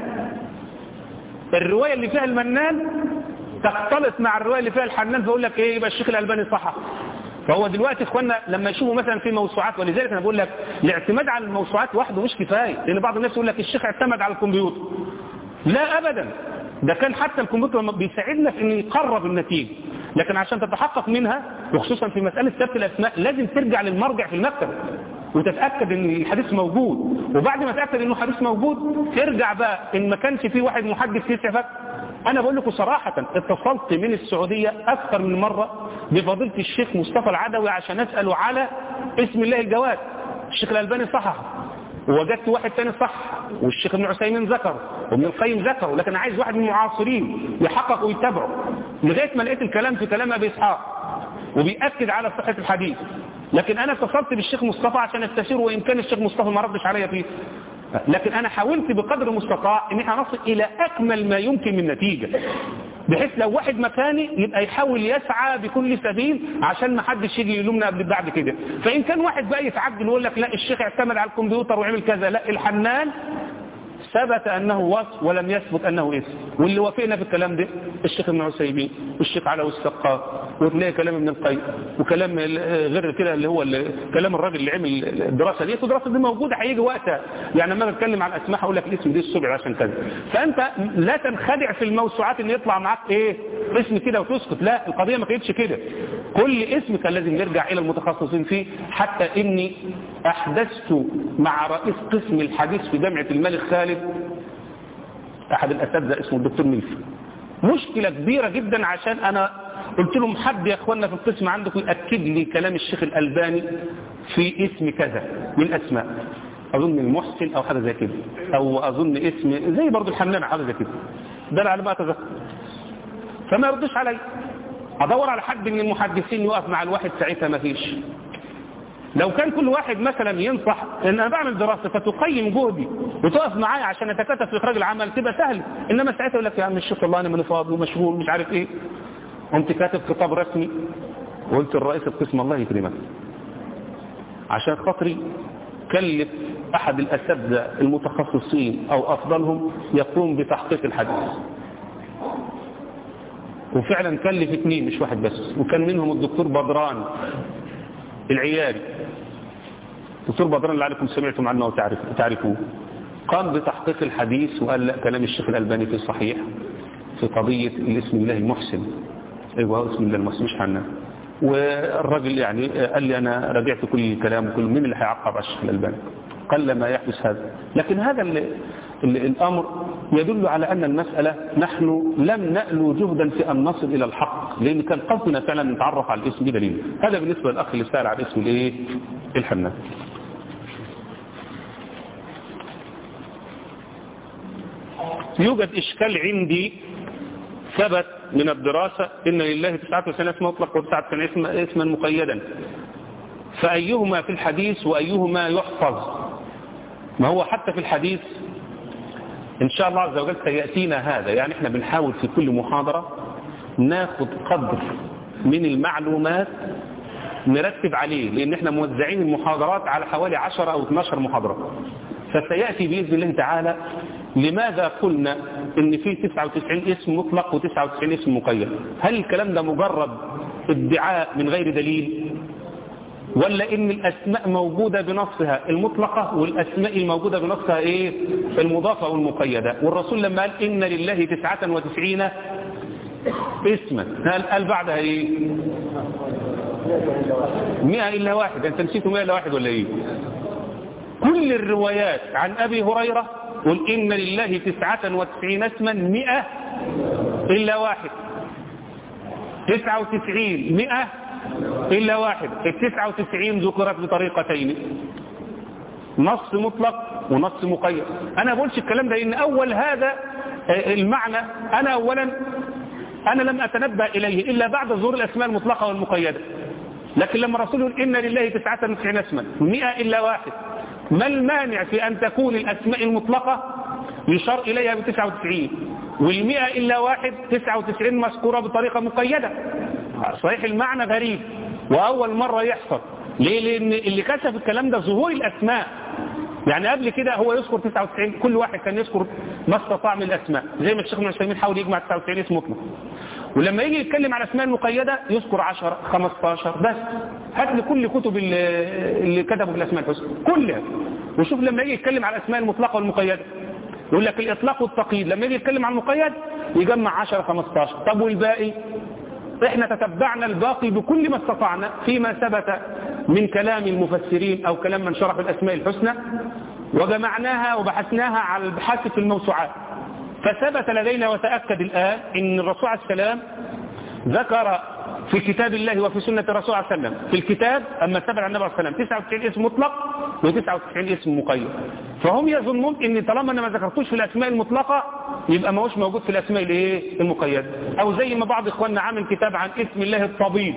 الرواية اللي فيها المنان تختلط مع الرواية اللي فيها الحنان فيقول لك ايه يبقى الشيخ الألباني صحح فهو دلوقتي اخوانا لما يشوفوا مثلا في موسوعات ولذلك انا بقول لك الاعتماد على الموسوعات وحده مش كفايه لان بعض الناس يقول لك الشيخ اعتمد على الكمبيوتر لا ابدا ده كان حتى الكمبيوتر بيساعدنا في ان يقرب النتيجه لكن عشان تتحقق منها وخصوصا في مساله ثبت الاسماء لازم ترجع للمرجع في المكتب وتتاكد ان الحديث موجود وبعد ما تتاكد انه حديث موجود ترجع بقى ان ما كانش في واحد محدث يسعفك انا بقول لكم صراحه اتصلت من السعوديه اكثر من مره بفضيله الشيخ مصطفى العدوي عشان اساله على اسم الله الجواد الشيخ الالباني صححه ووجدت واحد تاني صح والشيخ ابن عثيمين ذكر وابن القيم ذكره لكن عايز واحد من المعاصرين يحقق ويتابعه لغايه ما لقيت الكلام في كلام ابي اسحاق وبيأكد على صحه الحديث لكن انا اتصلت بالشيخ مصطفى عشان استشيره وان كان الشيخ مصطفى ما ردش عليا فيه لكن انا حاولت بقدر المستطاع ان احنا نصل الى اكمل ما يمكن من نتيجه بحيث لو واحد مكاني يبقى يحاول يسعى بكل سبيل عشان ما حدش يجي يلومنا قبل بعد كده فان كان واحد بقى يتعجل ويقول لك لا الشيخ اعتمد على الكمبيوتر وعمل كذا لا الحنان ثبت انه وصف ولم يثبت انه اسم واللي وافقنا في الكلام ده الشيخ ابن عثيمين والشيخ علاء السقاف وتلاقي كلام ابن القيم وكلام غير كده اللي هو كلام الراجل اللي عمل الدراسه دي الدراسه دي موجوده هيجي وقتها يعني لما بتكلم على الاسماء هقول لك الاسم دي السبع عشان كذا فانت لا تنخدع في الموسوعات ان يطلع معاك ايه اسم كده وتسكت لا القضيه ما كانتش كده كل اسم كان لازم يرجع الى المتخصصين فيه حتى اني احدثت مع رئيس قسم الحديث في جامعه الملك خالد احد الاساتذه اسمه الدكتور ملفي مشكله كبيره جدا عشان انا قلت لهم حد يا اخوانا في القسم عندكم ياكد لي كلام الشيخ الالباني في اسم كذا من الاسماء اظن المحسن او حاجه زي كده او اظن اسم زي برضه الحمام حاجه زي كده ده على ما اتذكر فما يردش علي ادور على حد من المحدثين يقف مع الواحد ساعتها ما فيش لو كان كل واحد مثلا ينصح ان انا بعمل دراسه فتقيم جهدي وتقف معايا عشان اتكاتف في اخراج العمل تبقى سهل انما ساعتها يقول لك يا عم الشيخ والله انا من فاضي ومشغول مش عارف ايه قمت كاتب خطاب رسمي وقلت لرئيس القسم الله يكرمك عشان خاطري كلف احد الاساتذه المتخصصين او افضلهم يقوم بتحقيق الحديث وفعلا كلف اثنين مش واحد بس وكان منهم الدكتور بدران العياري دكتور بدران اللي عليكم سمعتم عنه وتعرفوه قام بتحقيق الحديث وقال لا كلام الشيخ الألباني في الصحيح في قضية الاسم الله المحسن ايوه اسم الله المحسن مش حنا والراجل يعني قال لي انا راجعت كل الكلام وكل مين اللي هيعقب على الشيخ الألباني قل ما يحدث هذا لكن هذا اللي الأمر يدل على أن المسألة نحن لم نألو جهدا في أن نصل إلى الحق لأن كان قصدنا فعلا نتعرف على الاسم بدليل هذا بالنسبة للأخ اللي سأل على اسم الإيه الحنان يوجد إشكال عندي ثبت من الدراسة إن لله 99 اسم مطلق و99 اسم اسما مقيدا فأيهما في الحديث وأيهما يحفظ ما هو حتى في الحديث إن شاء الله عز وجل سيأتينا هذا يعني إحنا بنحاول في كل محاضرة ناخد قدر من المعلومات نرتب عليه لأن إحنا موزعين المحاضرات على حوالي 10 أو 12 محاضرة فسيأتي بإذن الله تعالى لماذا قلنا إن في 99 اسم مطلق و99 اسم مقيد هل الكلام ده مجرد ادعاء من غير دليل ولا ان الاسماء موجودة بنصها المطلقة والاسماء الموجودة بنصها ايه المضافة والمقيدة والرسول لما قال ان لله تسعة وتسعين اسما قال بعدها ايه مئة الا واحد انت نسيتوا مئة الا واحد ولا ايه كل الروايات عن ابي هريرة قل ان لله تسعة وتسعين اسما مئة الا واحد تسعة وتسعين مئة إلا واحد التسعة وتسعين ذكرت بطريقتين نص مطلق ونص مقيد أنا بقولش الكلام ده إن أول هذا المعنى أنا أولا أنا لم أتنبأ إليه إلا بعد ظهور الأسماء المطلقة والمقيدة لكن لما رسول يقول إن لله تسعة وتسعين اسما مئة إلا واحد ما المانع في أن تكون الأسماء المطلقة يشار إليها بتسعة وتسعين والمئة إلا واحد تسعة وتسعين مذكورة بطريقة مقيدة صحيح المعنى غريب وأول مرة يحصل ليه لأن اللي كشف الكلام ده ظهور الأسماء يعني قبل كده هو يذكر 99 كل واحد كان يذكر ما استطاع من الأسماء زي ما الشيخ ابن عثيمين حاول يجمع 99 اسم مطلق ولما يجي يتكلم على الأسماء المقيدة يذكر 10 15 بس هات لي كل كتب اللي, اللي كتبوا في الأسماء الحسنى كلها وشوف لما يجي يتكلم على الأسماء المطلقة والمقيدة يقول لك الإطلاق والتقييد لما يجي يتكلم عن المقيد يجمع 10 15 طب والباقي احنا تتبعنا الباقي بكل ما استطعنا فيما ثبت من كلام المفسرين او كلام من شرح الاسماء الحسنى وجمعناها وبحثناها على البحث في الموسوعات فثبت لدينا وتأكد الآن ان الرسول عليه السلام ذكر في كتاب الله وفي سنة الرسول عليه وسلم في الكتاب أما ثبت عن النبي عليه وسلم 99 اسم مطلق و99 اسم مقيد فهم يظنون ان طالما انا ما ذكرتوش في الاسماء المطلقة يبقى ما هوش موجود في الاسماء الايه المقيدة او زي ما بعض اخواننا عامل كتاب عن اسم الله الطبيب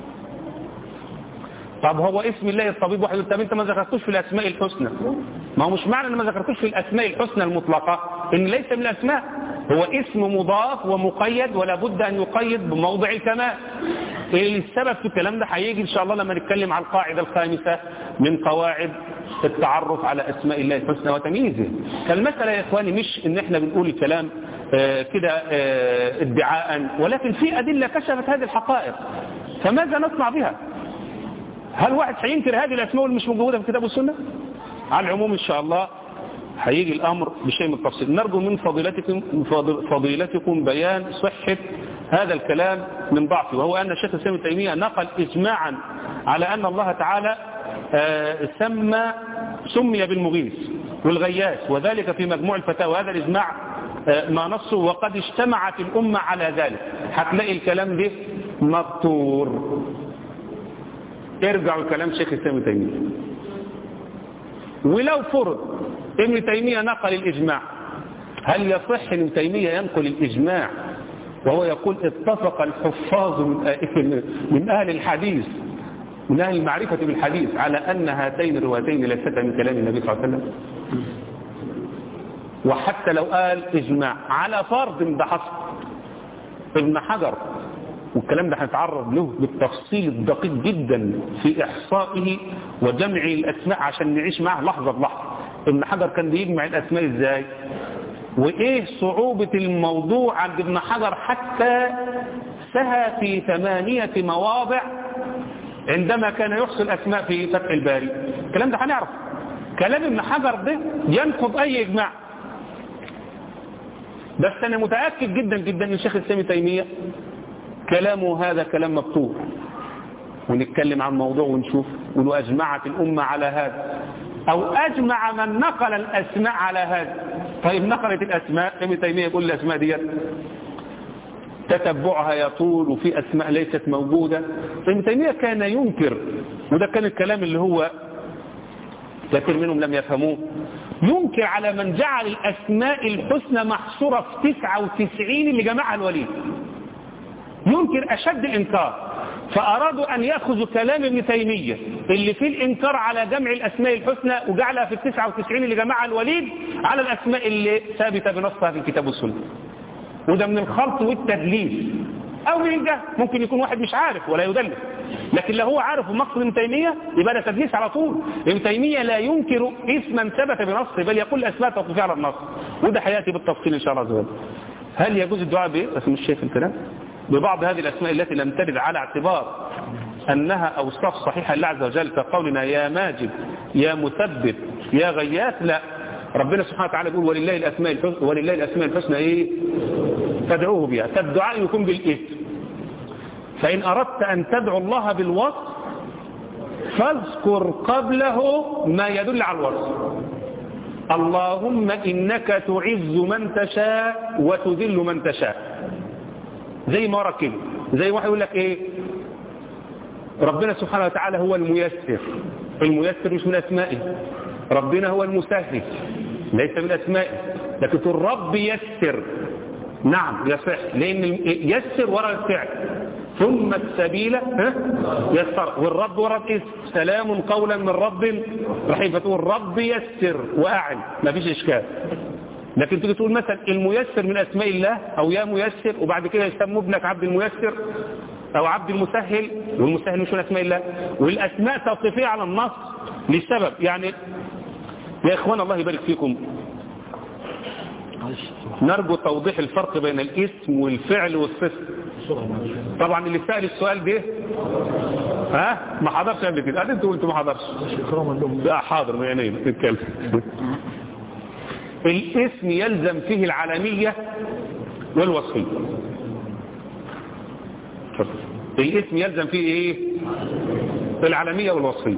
طب هو اسم الله الطبيب واحد طب انت ما ذكرتوش في الاسماء الحسنى ما هو مش معنى ان ما ذكرتوش في الاسماء الحسنى المطلقة ان ليس من الاسماء هو اسم مضاف ومقيد ولا بد ان يقيد بموضع الكمال ايه السبب في الكلام ده هيجي ان شاء الله لما نتكلم على القاعدة الخامسة من قواعد التعرف على اسماء الله الحسنى وتمييزه فالمسألة يا اخواني مش ان احنا بنقول الكلام آه كده آه ادعاء ولكن في ادلة كشفت هذه الحقائق فماذا نصنع بها هل واحد هينكر هذه الاسماء اللي مش موجودة في الكتاب والسنة على العموم ان شاء الله هيجي الامر بشيء من التفصيل نرجو من فضيلتكم فضيلتكم بيان صحة هذا الكلام من ضعفه وهو ان الشيخ الاسلام ابن تيميه نقل اجماعا على ان الله تعالى سمى سمي بالمغيث والغياث وذلك في مجموع الفتاوى هذا الاجماع ما نصه وقد اجتمعت الامه على ذلك هتلاقي الكلام ده مبتور ارجعوا لكلام شيخ الاسلام ابن تيميه ولو فرض ابن تيمية نقل الإجماع هل يصح ابن تيمية ينقل الإجماع وهو يقول اتفق الحفاظ من من أهل الحديث من أهل المعرفة بالحديث على أن هاتين الروايتين ليستا من كلام النبي صلى الله عليه وسلم وحتى لو قال إجماع على فرض ده حصل ابن حجر والكلام ده هنتعرض له بالتفصيل الدقيق جدا في إحصائه وجمع الأسماء عشان نعيش معه لحظة بلحظة ابن حجر كان بيجمع الأسماء إزاي وإيه صعوبة الموضوع عند ابن حجر حتى سهى في ثمانية مواضع عندما كان يحصي الأسماء في فتح الباري الكلام ده هنعرف كلام ابن حجر ده ينقض أي إجماع بس أنا متأكد جدا جدا ان الشيخ السامي تيمية كلامه هذا كلام مبتور ونتكلم عن موضوع ونشوف ولو أجمعت الأمة على هذا أو أجمع من نقل الأسماء على هذا طيب نقلت الأسماء ابن تيمية يقول الأسماء دي تتبعها يطول وفي أسماء ليست موجودة ابن تيمية كان ينكر وده كان الكلام اللي هو كثير منهم لم يفهموه ينكر على من جعل الأسماء الحسنى محصورة في 99 اللي جمعها الوليد ينكر أشد الإنكار فأرادوا أن يأخذوا كلام ابن تيمية اللي فيه الإنكار على جمع الأسماء الحسنى وجعلها في التسعة وتسعين اللي جمعها الوليد على الأسماء اللي ثابتة بنصها في الكتاب والسنة وده من الخلط والتدليس أو من الجهل ممكن يكون واحد مش عارف ولا يدلس لكن لو هو عارف مقصد ابن تيمية يبقى ده تدليس على طول ابن تيمية لا ينكر اسما ثبت بنصه بل يقول الأسماء توقفية على النص وده حياتي بالتفصيل إن شاء الله عز وجل هل يجوز الدعاء بإيه بس مش شايف الكلام ببعض هذه الأسماء التي لم ترد على اعتبار أنها أوصاف صحيحة لله عز وجل كقولنا يا ماجد يا مثبت يا غياث لا ربنا سبحانه وتعالى يقول ولله الأسماء الحسنى ولله الأسماء الحسنى إيه تدعوه بها فالدعاء يكون بالاسم فإن أردت أن تدعو الله بالوصف فاذكر قبله ما يدل على الوصف اللهم إنك تعز من تشاء وتذل من تشاء زي ما ورا كده زي واحد يقول لك ايه ربنا سبحانه وتعالى هو الميسر الميسر مش من اسمائه ربنا هو المسهل ليس من اسمائه لكن تقول رب يسر نعم يصح لان يسر ورا الفعل ثم السبيل ها يسر والرب ورد اسم سلام قولا من رب رحيم فتقول رب يسر واعن ما فيش اشكال لكن تيجي تقول مثلا الميسر من اسماء الله او يا ميسر وبعد كده يسموا ابنك عبد الميسر او عبد المسهل والمسهل مش من اسماء الله والاسماء توقيفيه على النص لسبب يعني يا اخوان الله يبارك فيكم نرجو توضيح الفرق بين الاسم والفعل والصفه طبعا اللي سأل السؤال ده ها ما حضرش قبل كده قال انتوا قلتوا ما حضرش لا حاضر ما يعني نتكلم الاسم يلزم فيه العالمية والوصفية الاسم يلزم فيه ايه العالمية والوصفية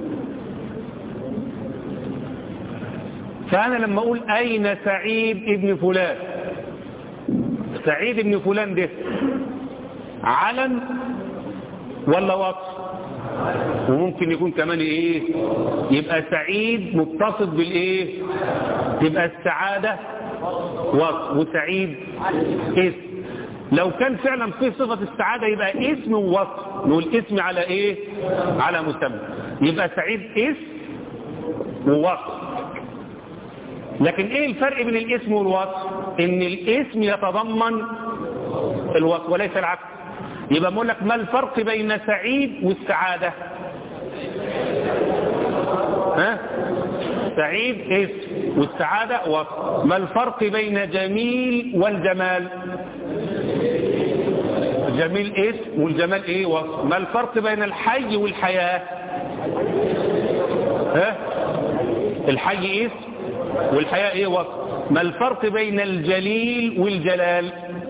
فأنا لما أقول أين سعيد ابن فلان سعيد ابن فلان ده علم ولا وصف وممكن يكون كمان ايه يبقى سعيد متصف بالايه يبقى السعادة وصف وسعيد اسم لو كان فعلا في صفة السعادة يبقى اسم ووصف نقول اسم على ايه على مسمى يبقى سعيد اسم ووصف لكن ايه الفرق بين الاسم والوصف ان الاسم يتضمن الوصف وليس العكس يبقى بقول لك ما الفرق بين سعيد والسعادة ها سعيد اسم والسعادة وصف ما الفرق بين جميل والجمال جميل اسم والجمال ايه وصف ما الفرق بين الحي والحياة ها الحي اسم والحياة ايه وصف ما الفرق بين الجليل والجلال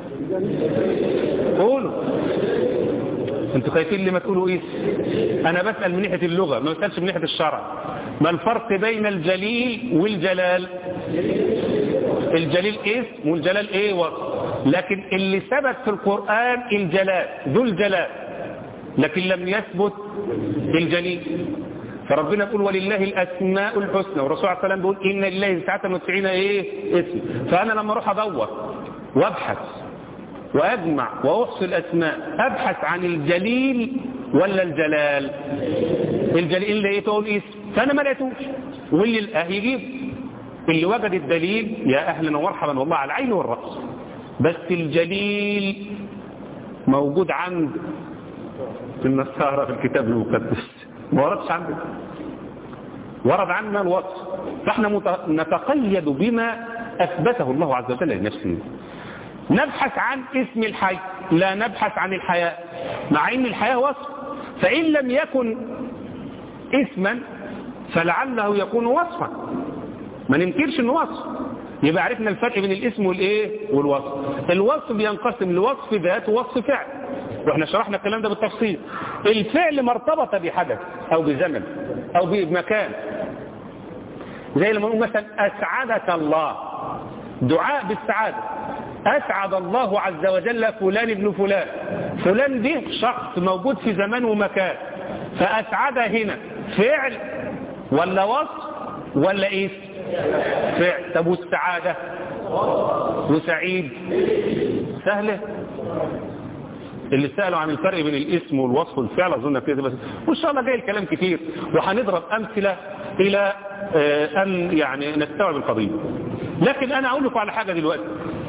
قولوا انتوا خايفين لما تقولوا ايه انا بسأل من ناحية اللغة ما بسألش من ناحية الشرع ما الفرق بين الجليل والجلال الجليل اسم والجلال ايه وصف لكن اللي ثبت في القرآن الجلال ذو الجلال لكن لم يثبت الجليل فربنا يقول ولله الأسماء الحسنى والرسول عليه السلام بيقول إن لله تسعة وتسعين إيه اسم فأنا لما أروح أدور وأبحث وأجمع وأحصي الأسماء أبحث عن الجليل ولا الجلال الجليل اللي تقول اسم فأنا ما لقيتوش واللي الأه يجيب اللي وجد الدليل يا أهلا ومرحبا والله على العين والرأس بس الجليل موجود عند النصارى في الكتاب المقدس ما وردش عندنا ورد عنا الوصف فاحنا نتقيد بما أثبته الله عز وجل لنفسه نبحث عن اسم الحي لا نبحث عن الحياة مع ان الحياة وصف فإن لم يكن اسما فلعله يكون وصفا ما ننكرش انه وصف يبقى عرفنا الفرق بين الاسم والايه والوصف الوصف بينقسم لوصف ذات ووصف فعل واحنا شرحنا الكلام ده بالتفصيل الفعل ما ارتبط بحدث او بزمن او بمكان زي لما نقول مثلا اسعدك الله دعاء بالسعادة اسعد الله عز وجل فلان ابن فلان فلان ده شخص موجود في زمان ومكان فاسعد هنا فعل ولا وصف ولا اسم فعل طب والسعادة وسعيد سهلة اللي سألوا عن الفرق بين الاسم والوصف والفعل أظن كده بس وإن شاء الله جاي الكلام كتير وهنضرب أمثلة إلى أن يعني نستوعب القضية لكن أنا أقول لكم على حاجة دلوقتي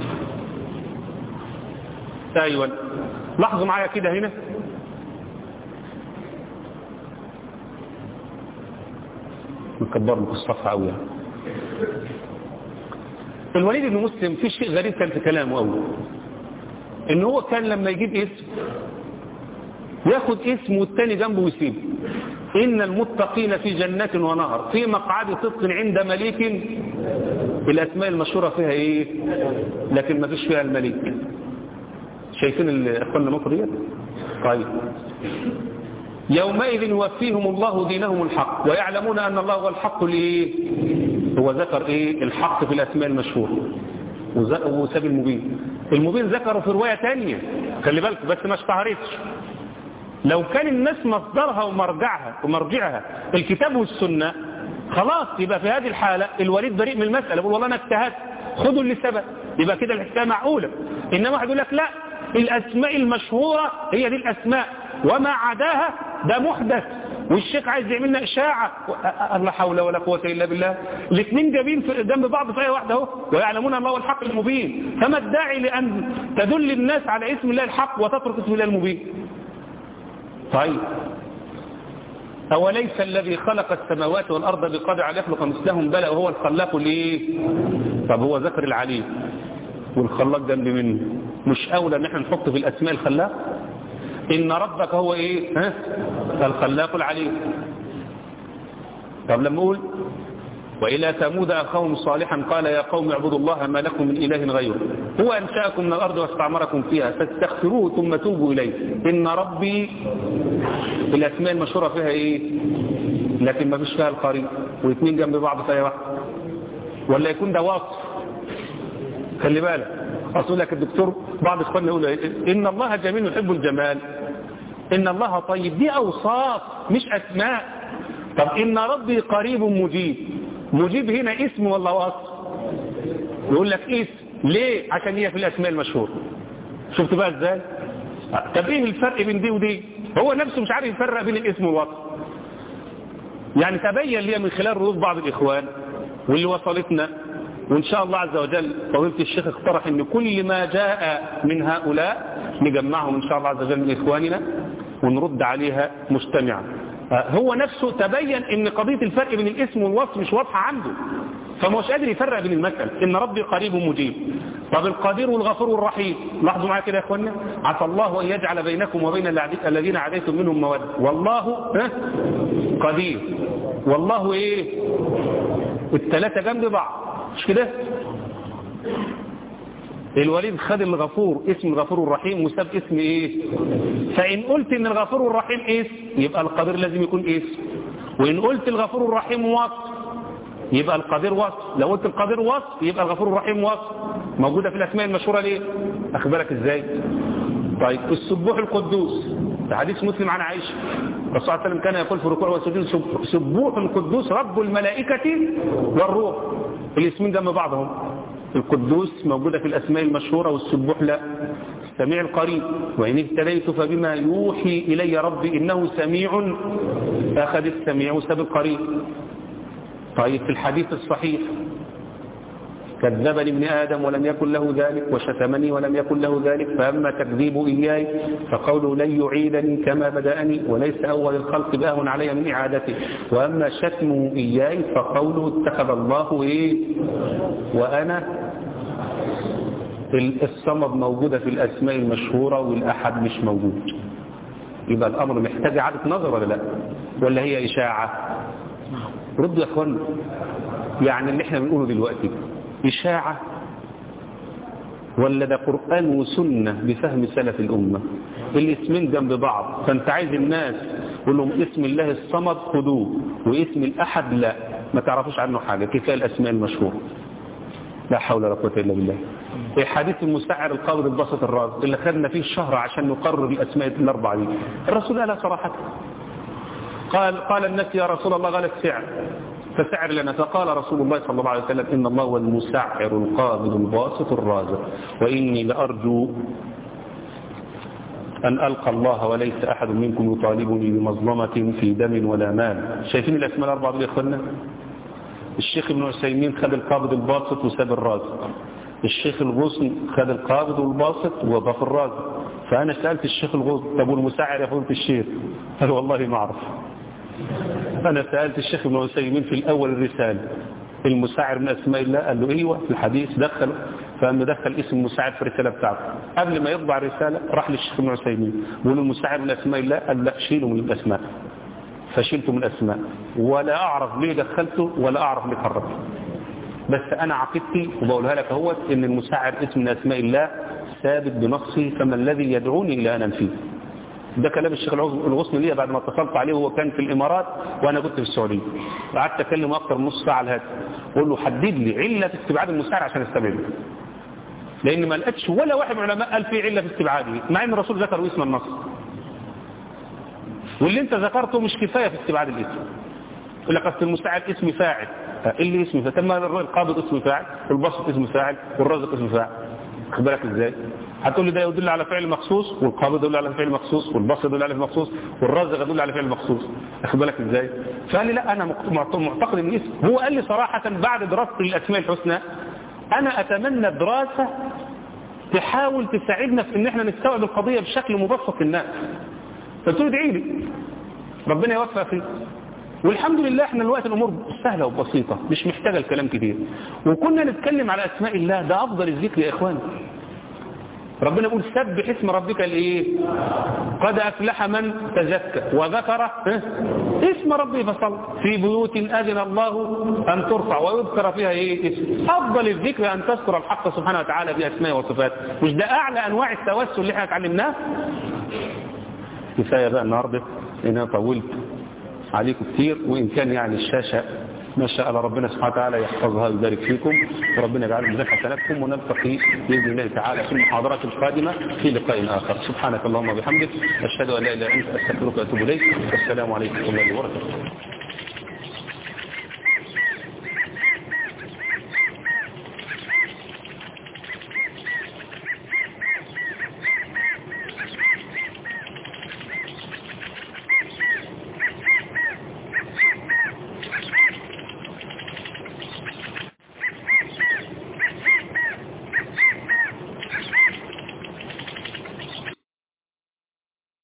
أيوة لاحظوا معايا كده هنا نكبر لكم الصفحة أوي يعني. الوليد بن مسلم في شيء غريب كان في كلامه أول ان هو كان لما يجيب اسم ياخد اسم والتاني جنبه ويسيبه إن المتقين في جنات ونهر في مقعد صدق عند مليك الأسماء المشهورة فيها إيه لكن ما فيش فيها الملك شايفين أخواننا مصر ديت طيب يومئذ يوفيهم الله دينهم الحق ويعلمون أن الله هو الحق لإيه هو ذكر إيه الحق في الأسماء المشهورة وساب المبين المبين ذكره في رواية تانية خلي بالك بس ما اشتهرتش لو كان الناس مصدرها ومرجعها ومرجعها الكتاب والسنة خلاص يبقى في هذه الحالة الوليد بريء من المسألة يقول والله أنا اجتهدت خدوا اللي سبق يبقى كده الحكاية معقولة إنما واحد يقول لك لا الأسماء المشهورة هي دي الأسماء وما عداها ده محدث والشيخ عايز يعمل لنا إشاعة لا حول ولا قوة إلا بالله الاثنين جايبين في جنب بعض في آية واحدة اهو ويعلمون الله الحق المبين فما الداعي لأن تدل الناس على اسم الله الحق وتترك اسم الله المبين طيب أوليس الذي خلق السماوات والأرض بقدر على يخلق مثلهم بلى وهو الخلاق ليه طب هو ذكر العليم والخلاق جنب منه مش أولى ان احنا نحط في الأسماء الخلاق إن ربك هو إيه ها؟ الخلاق العليم طب لما أقول وإلى ثمود أخاهم صالحا قال يا قوم اعبدوا الله ما لكم من إله غيره هو أنشأكم من الأرض واستعمركم فيها فاستغفروه ثم توبوا إليه إن ربي الأسماء المشهورة فيها إيه لكن ما فيش فيها القريب والاثنين جنب بعض فيها واحد ولا يكون ده وصف خلي بالك أقول لك الدكتور بعض إخواننا يقول إن الله جميل يحب الجمال إن الله طيب دي أوصاف مش أسماء طب إن ربي قريب مجيب مجيب هنا اسم ولا وصف يقول لك اسم ليه عشان هي في الأسماء المشهورة شفت بقى ازاي طب ايه الفرق بين دي ودي هو نفسه مش عارف يفرق بين الاسم والوصف يعني تبين لي من خلال ردود بعض الإخوان واللي وصلتنا وإن شاء الله عز وجل فضيلة الشيخ اقترح أن كل ما جاء من هؤلاء نجمعهم إن شاء الله عز وجل من إخواننا ونرد عليها مجتمعا هو نفسه تبين أن قضية الفرق بين الاسم والوصف مش واضحة عنده فما هوش قادر يفرق بين المثل إن ربي قريب مجيب طب القدير والغفور والرحيم لاحظوا معايا كده يا اخوانا عسى الله ان يجعل بينكم وبين الذين عاديتم منهم موده والله قدير والله ايه الثلاثه جنب بعض مش كده الوليد خد الغفور اسم الغفور الرحيم وساب اسم ايه فان قلت ان الغفور الرحيم اسم يبقى القدير لازم يكون اسم وان قلت الغفور الرحيم وصف يبقى القدير وصف لو قلت القدير وصف يبقى الغفور الرحيم وصف موجودة في الأسماء المشهورة ليه أخبرك إزاي طيب السبوح القدوس في حديث مسلم عن عائشة الرسول صلى الله عليه وسلم كان يقول في الركوع والسجود سبوح القدوس رب الملائكة والروح الاسمين جنب بعضهم القدوس موجودة في الأسماء المشهورة والسبوح لا سميع القريب وإن اهتديت فبما يوحي إلي ربي إنه سميع أخذ السميع وساب القريب طيب في الحديث الصحيح كذبني ابن آدم ولم يكن له ذلك وشتمني ولم يكن له ذلك فأما تكذيب إياي فقوله لن يعيدني كما بدأني وليس أول الخلق بأهن علي من إعادته وأما شتمه إياي فقوله اتخذ الله إيه وأنا الصمد موجودة في الأسماء المشهورة والأحد مش موجود يبقى الأمر محتاج إعادة نظر ولا لا ولا هي إشاعة ردوا يا أخوانا يعني اللي احنا بنقوله دلوقتي إشاعة ولا ده قرآن وسنة بفهم سلف الأمة الاسمين جنب بعض فانت عايز الناس قول لهم اسم الله الصمد خدوه واسم الأحد لا ما تعرفوش عنه حاجة كفاية الأسماء المشهورة لا حول ولا قوة إلا بالله في حديث المسعر القابض البسط الراس اللي خدنا فيه الشهر عشان نقرر الأسماء الأربعة دي الرسول قالها صراحة قال قال الناس يا رسول الله قال السعر فسعر لنا فقال رسول الله صلى الله عليه وسلم إن الله هو المسعر القابض الباسط الرازق وإني لأرجو أن ألقى الله وليس أحد منكم يطالبني بمظلمة في دم ولا مال شايفين الأسماء الأربعة دول يا إخوانا الشيخ ابن عثيمين خد القابض الباسط وساب الرازق الشيخ الغصن خد القابض والباسط وضاف الرازق فأنا سألت الشيخ الغصن طب والمسعر يا فضيلة الشيخ قال والله ما أعرف أنا سألت الشيخ ابن عثيمين في الأول الرسالة المساعر من أسماء الله قال له إيوه في الحديث دخل فأما دخل اسم المساعر في الرسالة بتاعته قبل ما يطبع الرسالة راح للشيخ ابن عثيمين وقال المساعر من أسماء الله قال لا شيله من الأسماء فشلته من الأسماء ولا أعرف ليه دخلته ولا أعرف ليه خرجته بس أنا عقيدتي وبقولها لك اهوت إن المساعر اسم من أسماء الله ثابت بنصه فما الذي يدعوني إلى أن أنفيه ده كلام الشيخ الغصن ليا بعد ما اتصلت عليه وهو كان في الامارات وانا كنت في السعوديه وقعدت اكلمه اكتر من نص ساعه على الهاتف اقول له حدد لي عله في استبعاد المستعار عشان استبعده لان ما لقيتش ولا واحد من العلماء قال في عله في استبعاده مع ان الرسول ذكر اسم النص واللي انت ذكرته مش كفايه في استبعاد الاسم يقول لك اصل المستعار اسم فاعل ايه اللي اسم فاعل ما القابض اسم فاعل والبسط اسم فاعل والرازق اسم فاعل خد بالك ازاي هتقول لي ده يدل على فعل مخصوص والقابض يدل على فعل مخصوص والبسط يدل على فعل مخصوص والرازق يدل على فعل مخصوص واخد بالك ازاي فقال لي لا انا معتقد ان اسم هو قال لي صراحه بعد دراسه الاسماء الحسنى انا اتمنى دراسه تحاول تساعدنا في ان احنا نستوعب القضيه بشكل مبسط للناس فقلت له ادعي لي ربنا يوفق فيه والحمد لله احنا الوقت الامور سهله وبسيطه مش محتاجه الكلام كتير وكنا نتكلم على اسماء الله ده افضل الذكر يا اخوان ربنا يقول سبح اسم ربك الايه قد افلح من تزكى وذكر اسم ربه فصل في بيوت اذن الله ان ترفع ويذكر فيها ايه اسم افضل الذكر ان تذكر الحق سبحانه وتعالى باسمائه وصفاته مش ده اعلى انواع التوسل اللي احنا اتعلمناه كفايه بقى النهارده انا طولت عليكم كتير وإن كان يعني الشاشة ما شاء الله ربنا سبحانه وتعالى يحفظها ويبارك فيكم وربنا يجعل ميزان حسناتكم ونلتقي باذن الله تعالى في المحاضرات القادمه في لقاء اخر سبحانك اللهم وبحمدك اشهد ان لا اله الا انت استغفرك واتوب اليك والسلام عليكم ورحمه الله وبركاته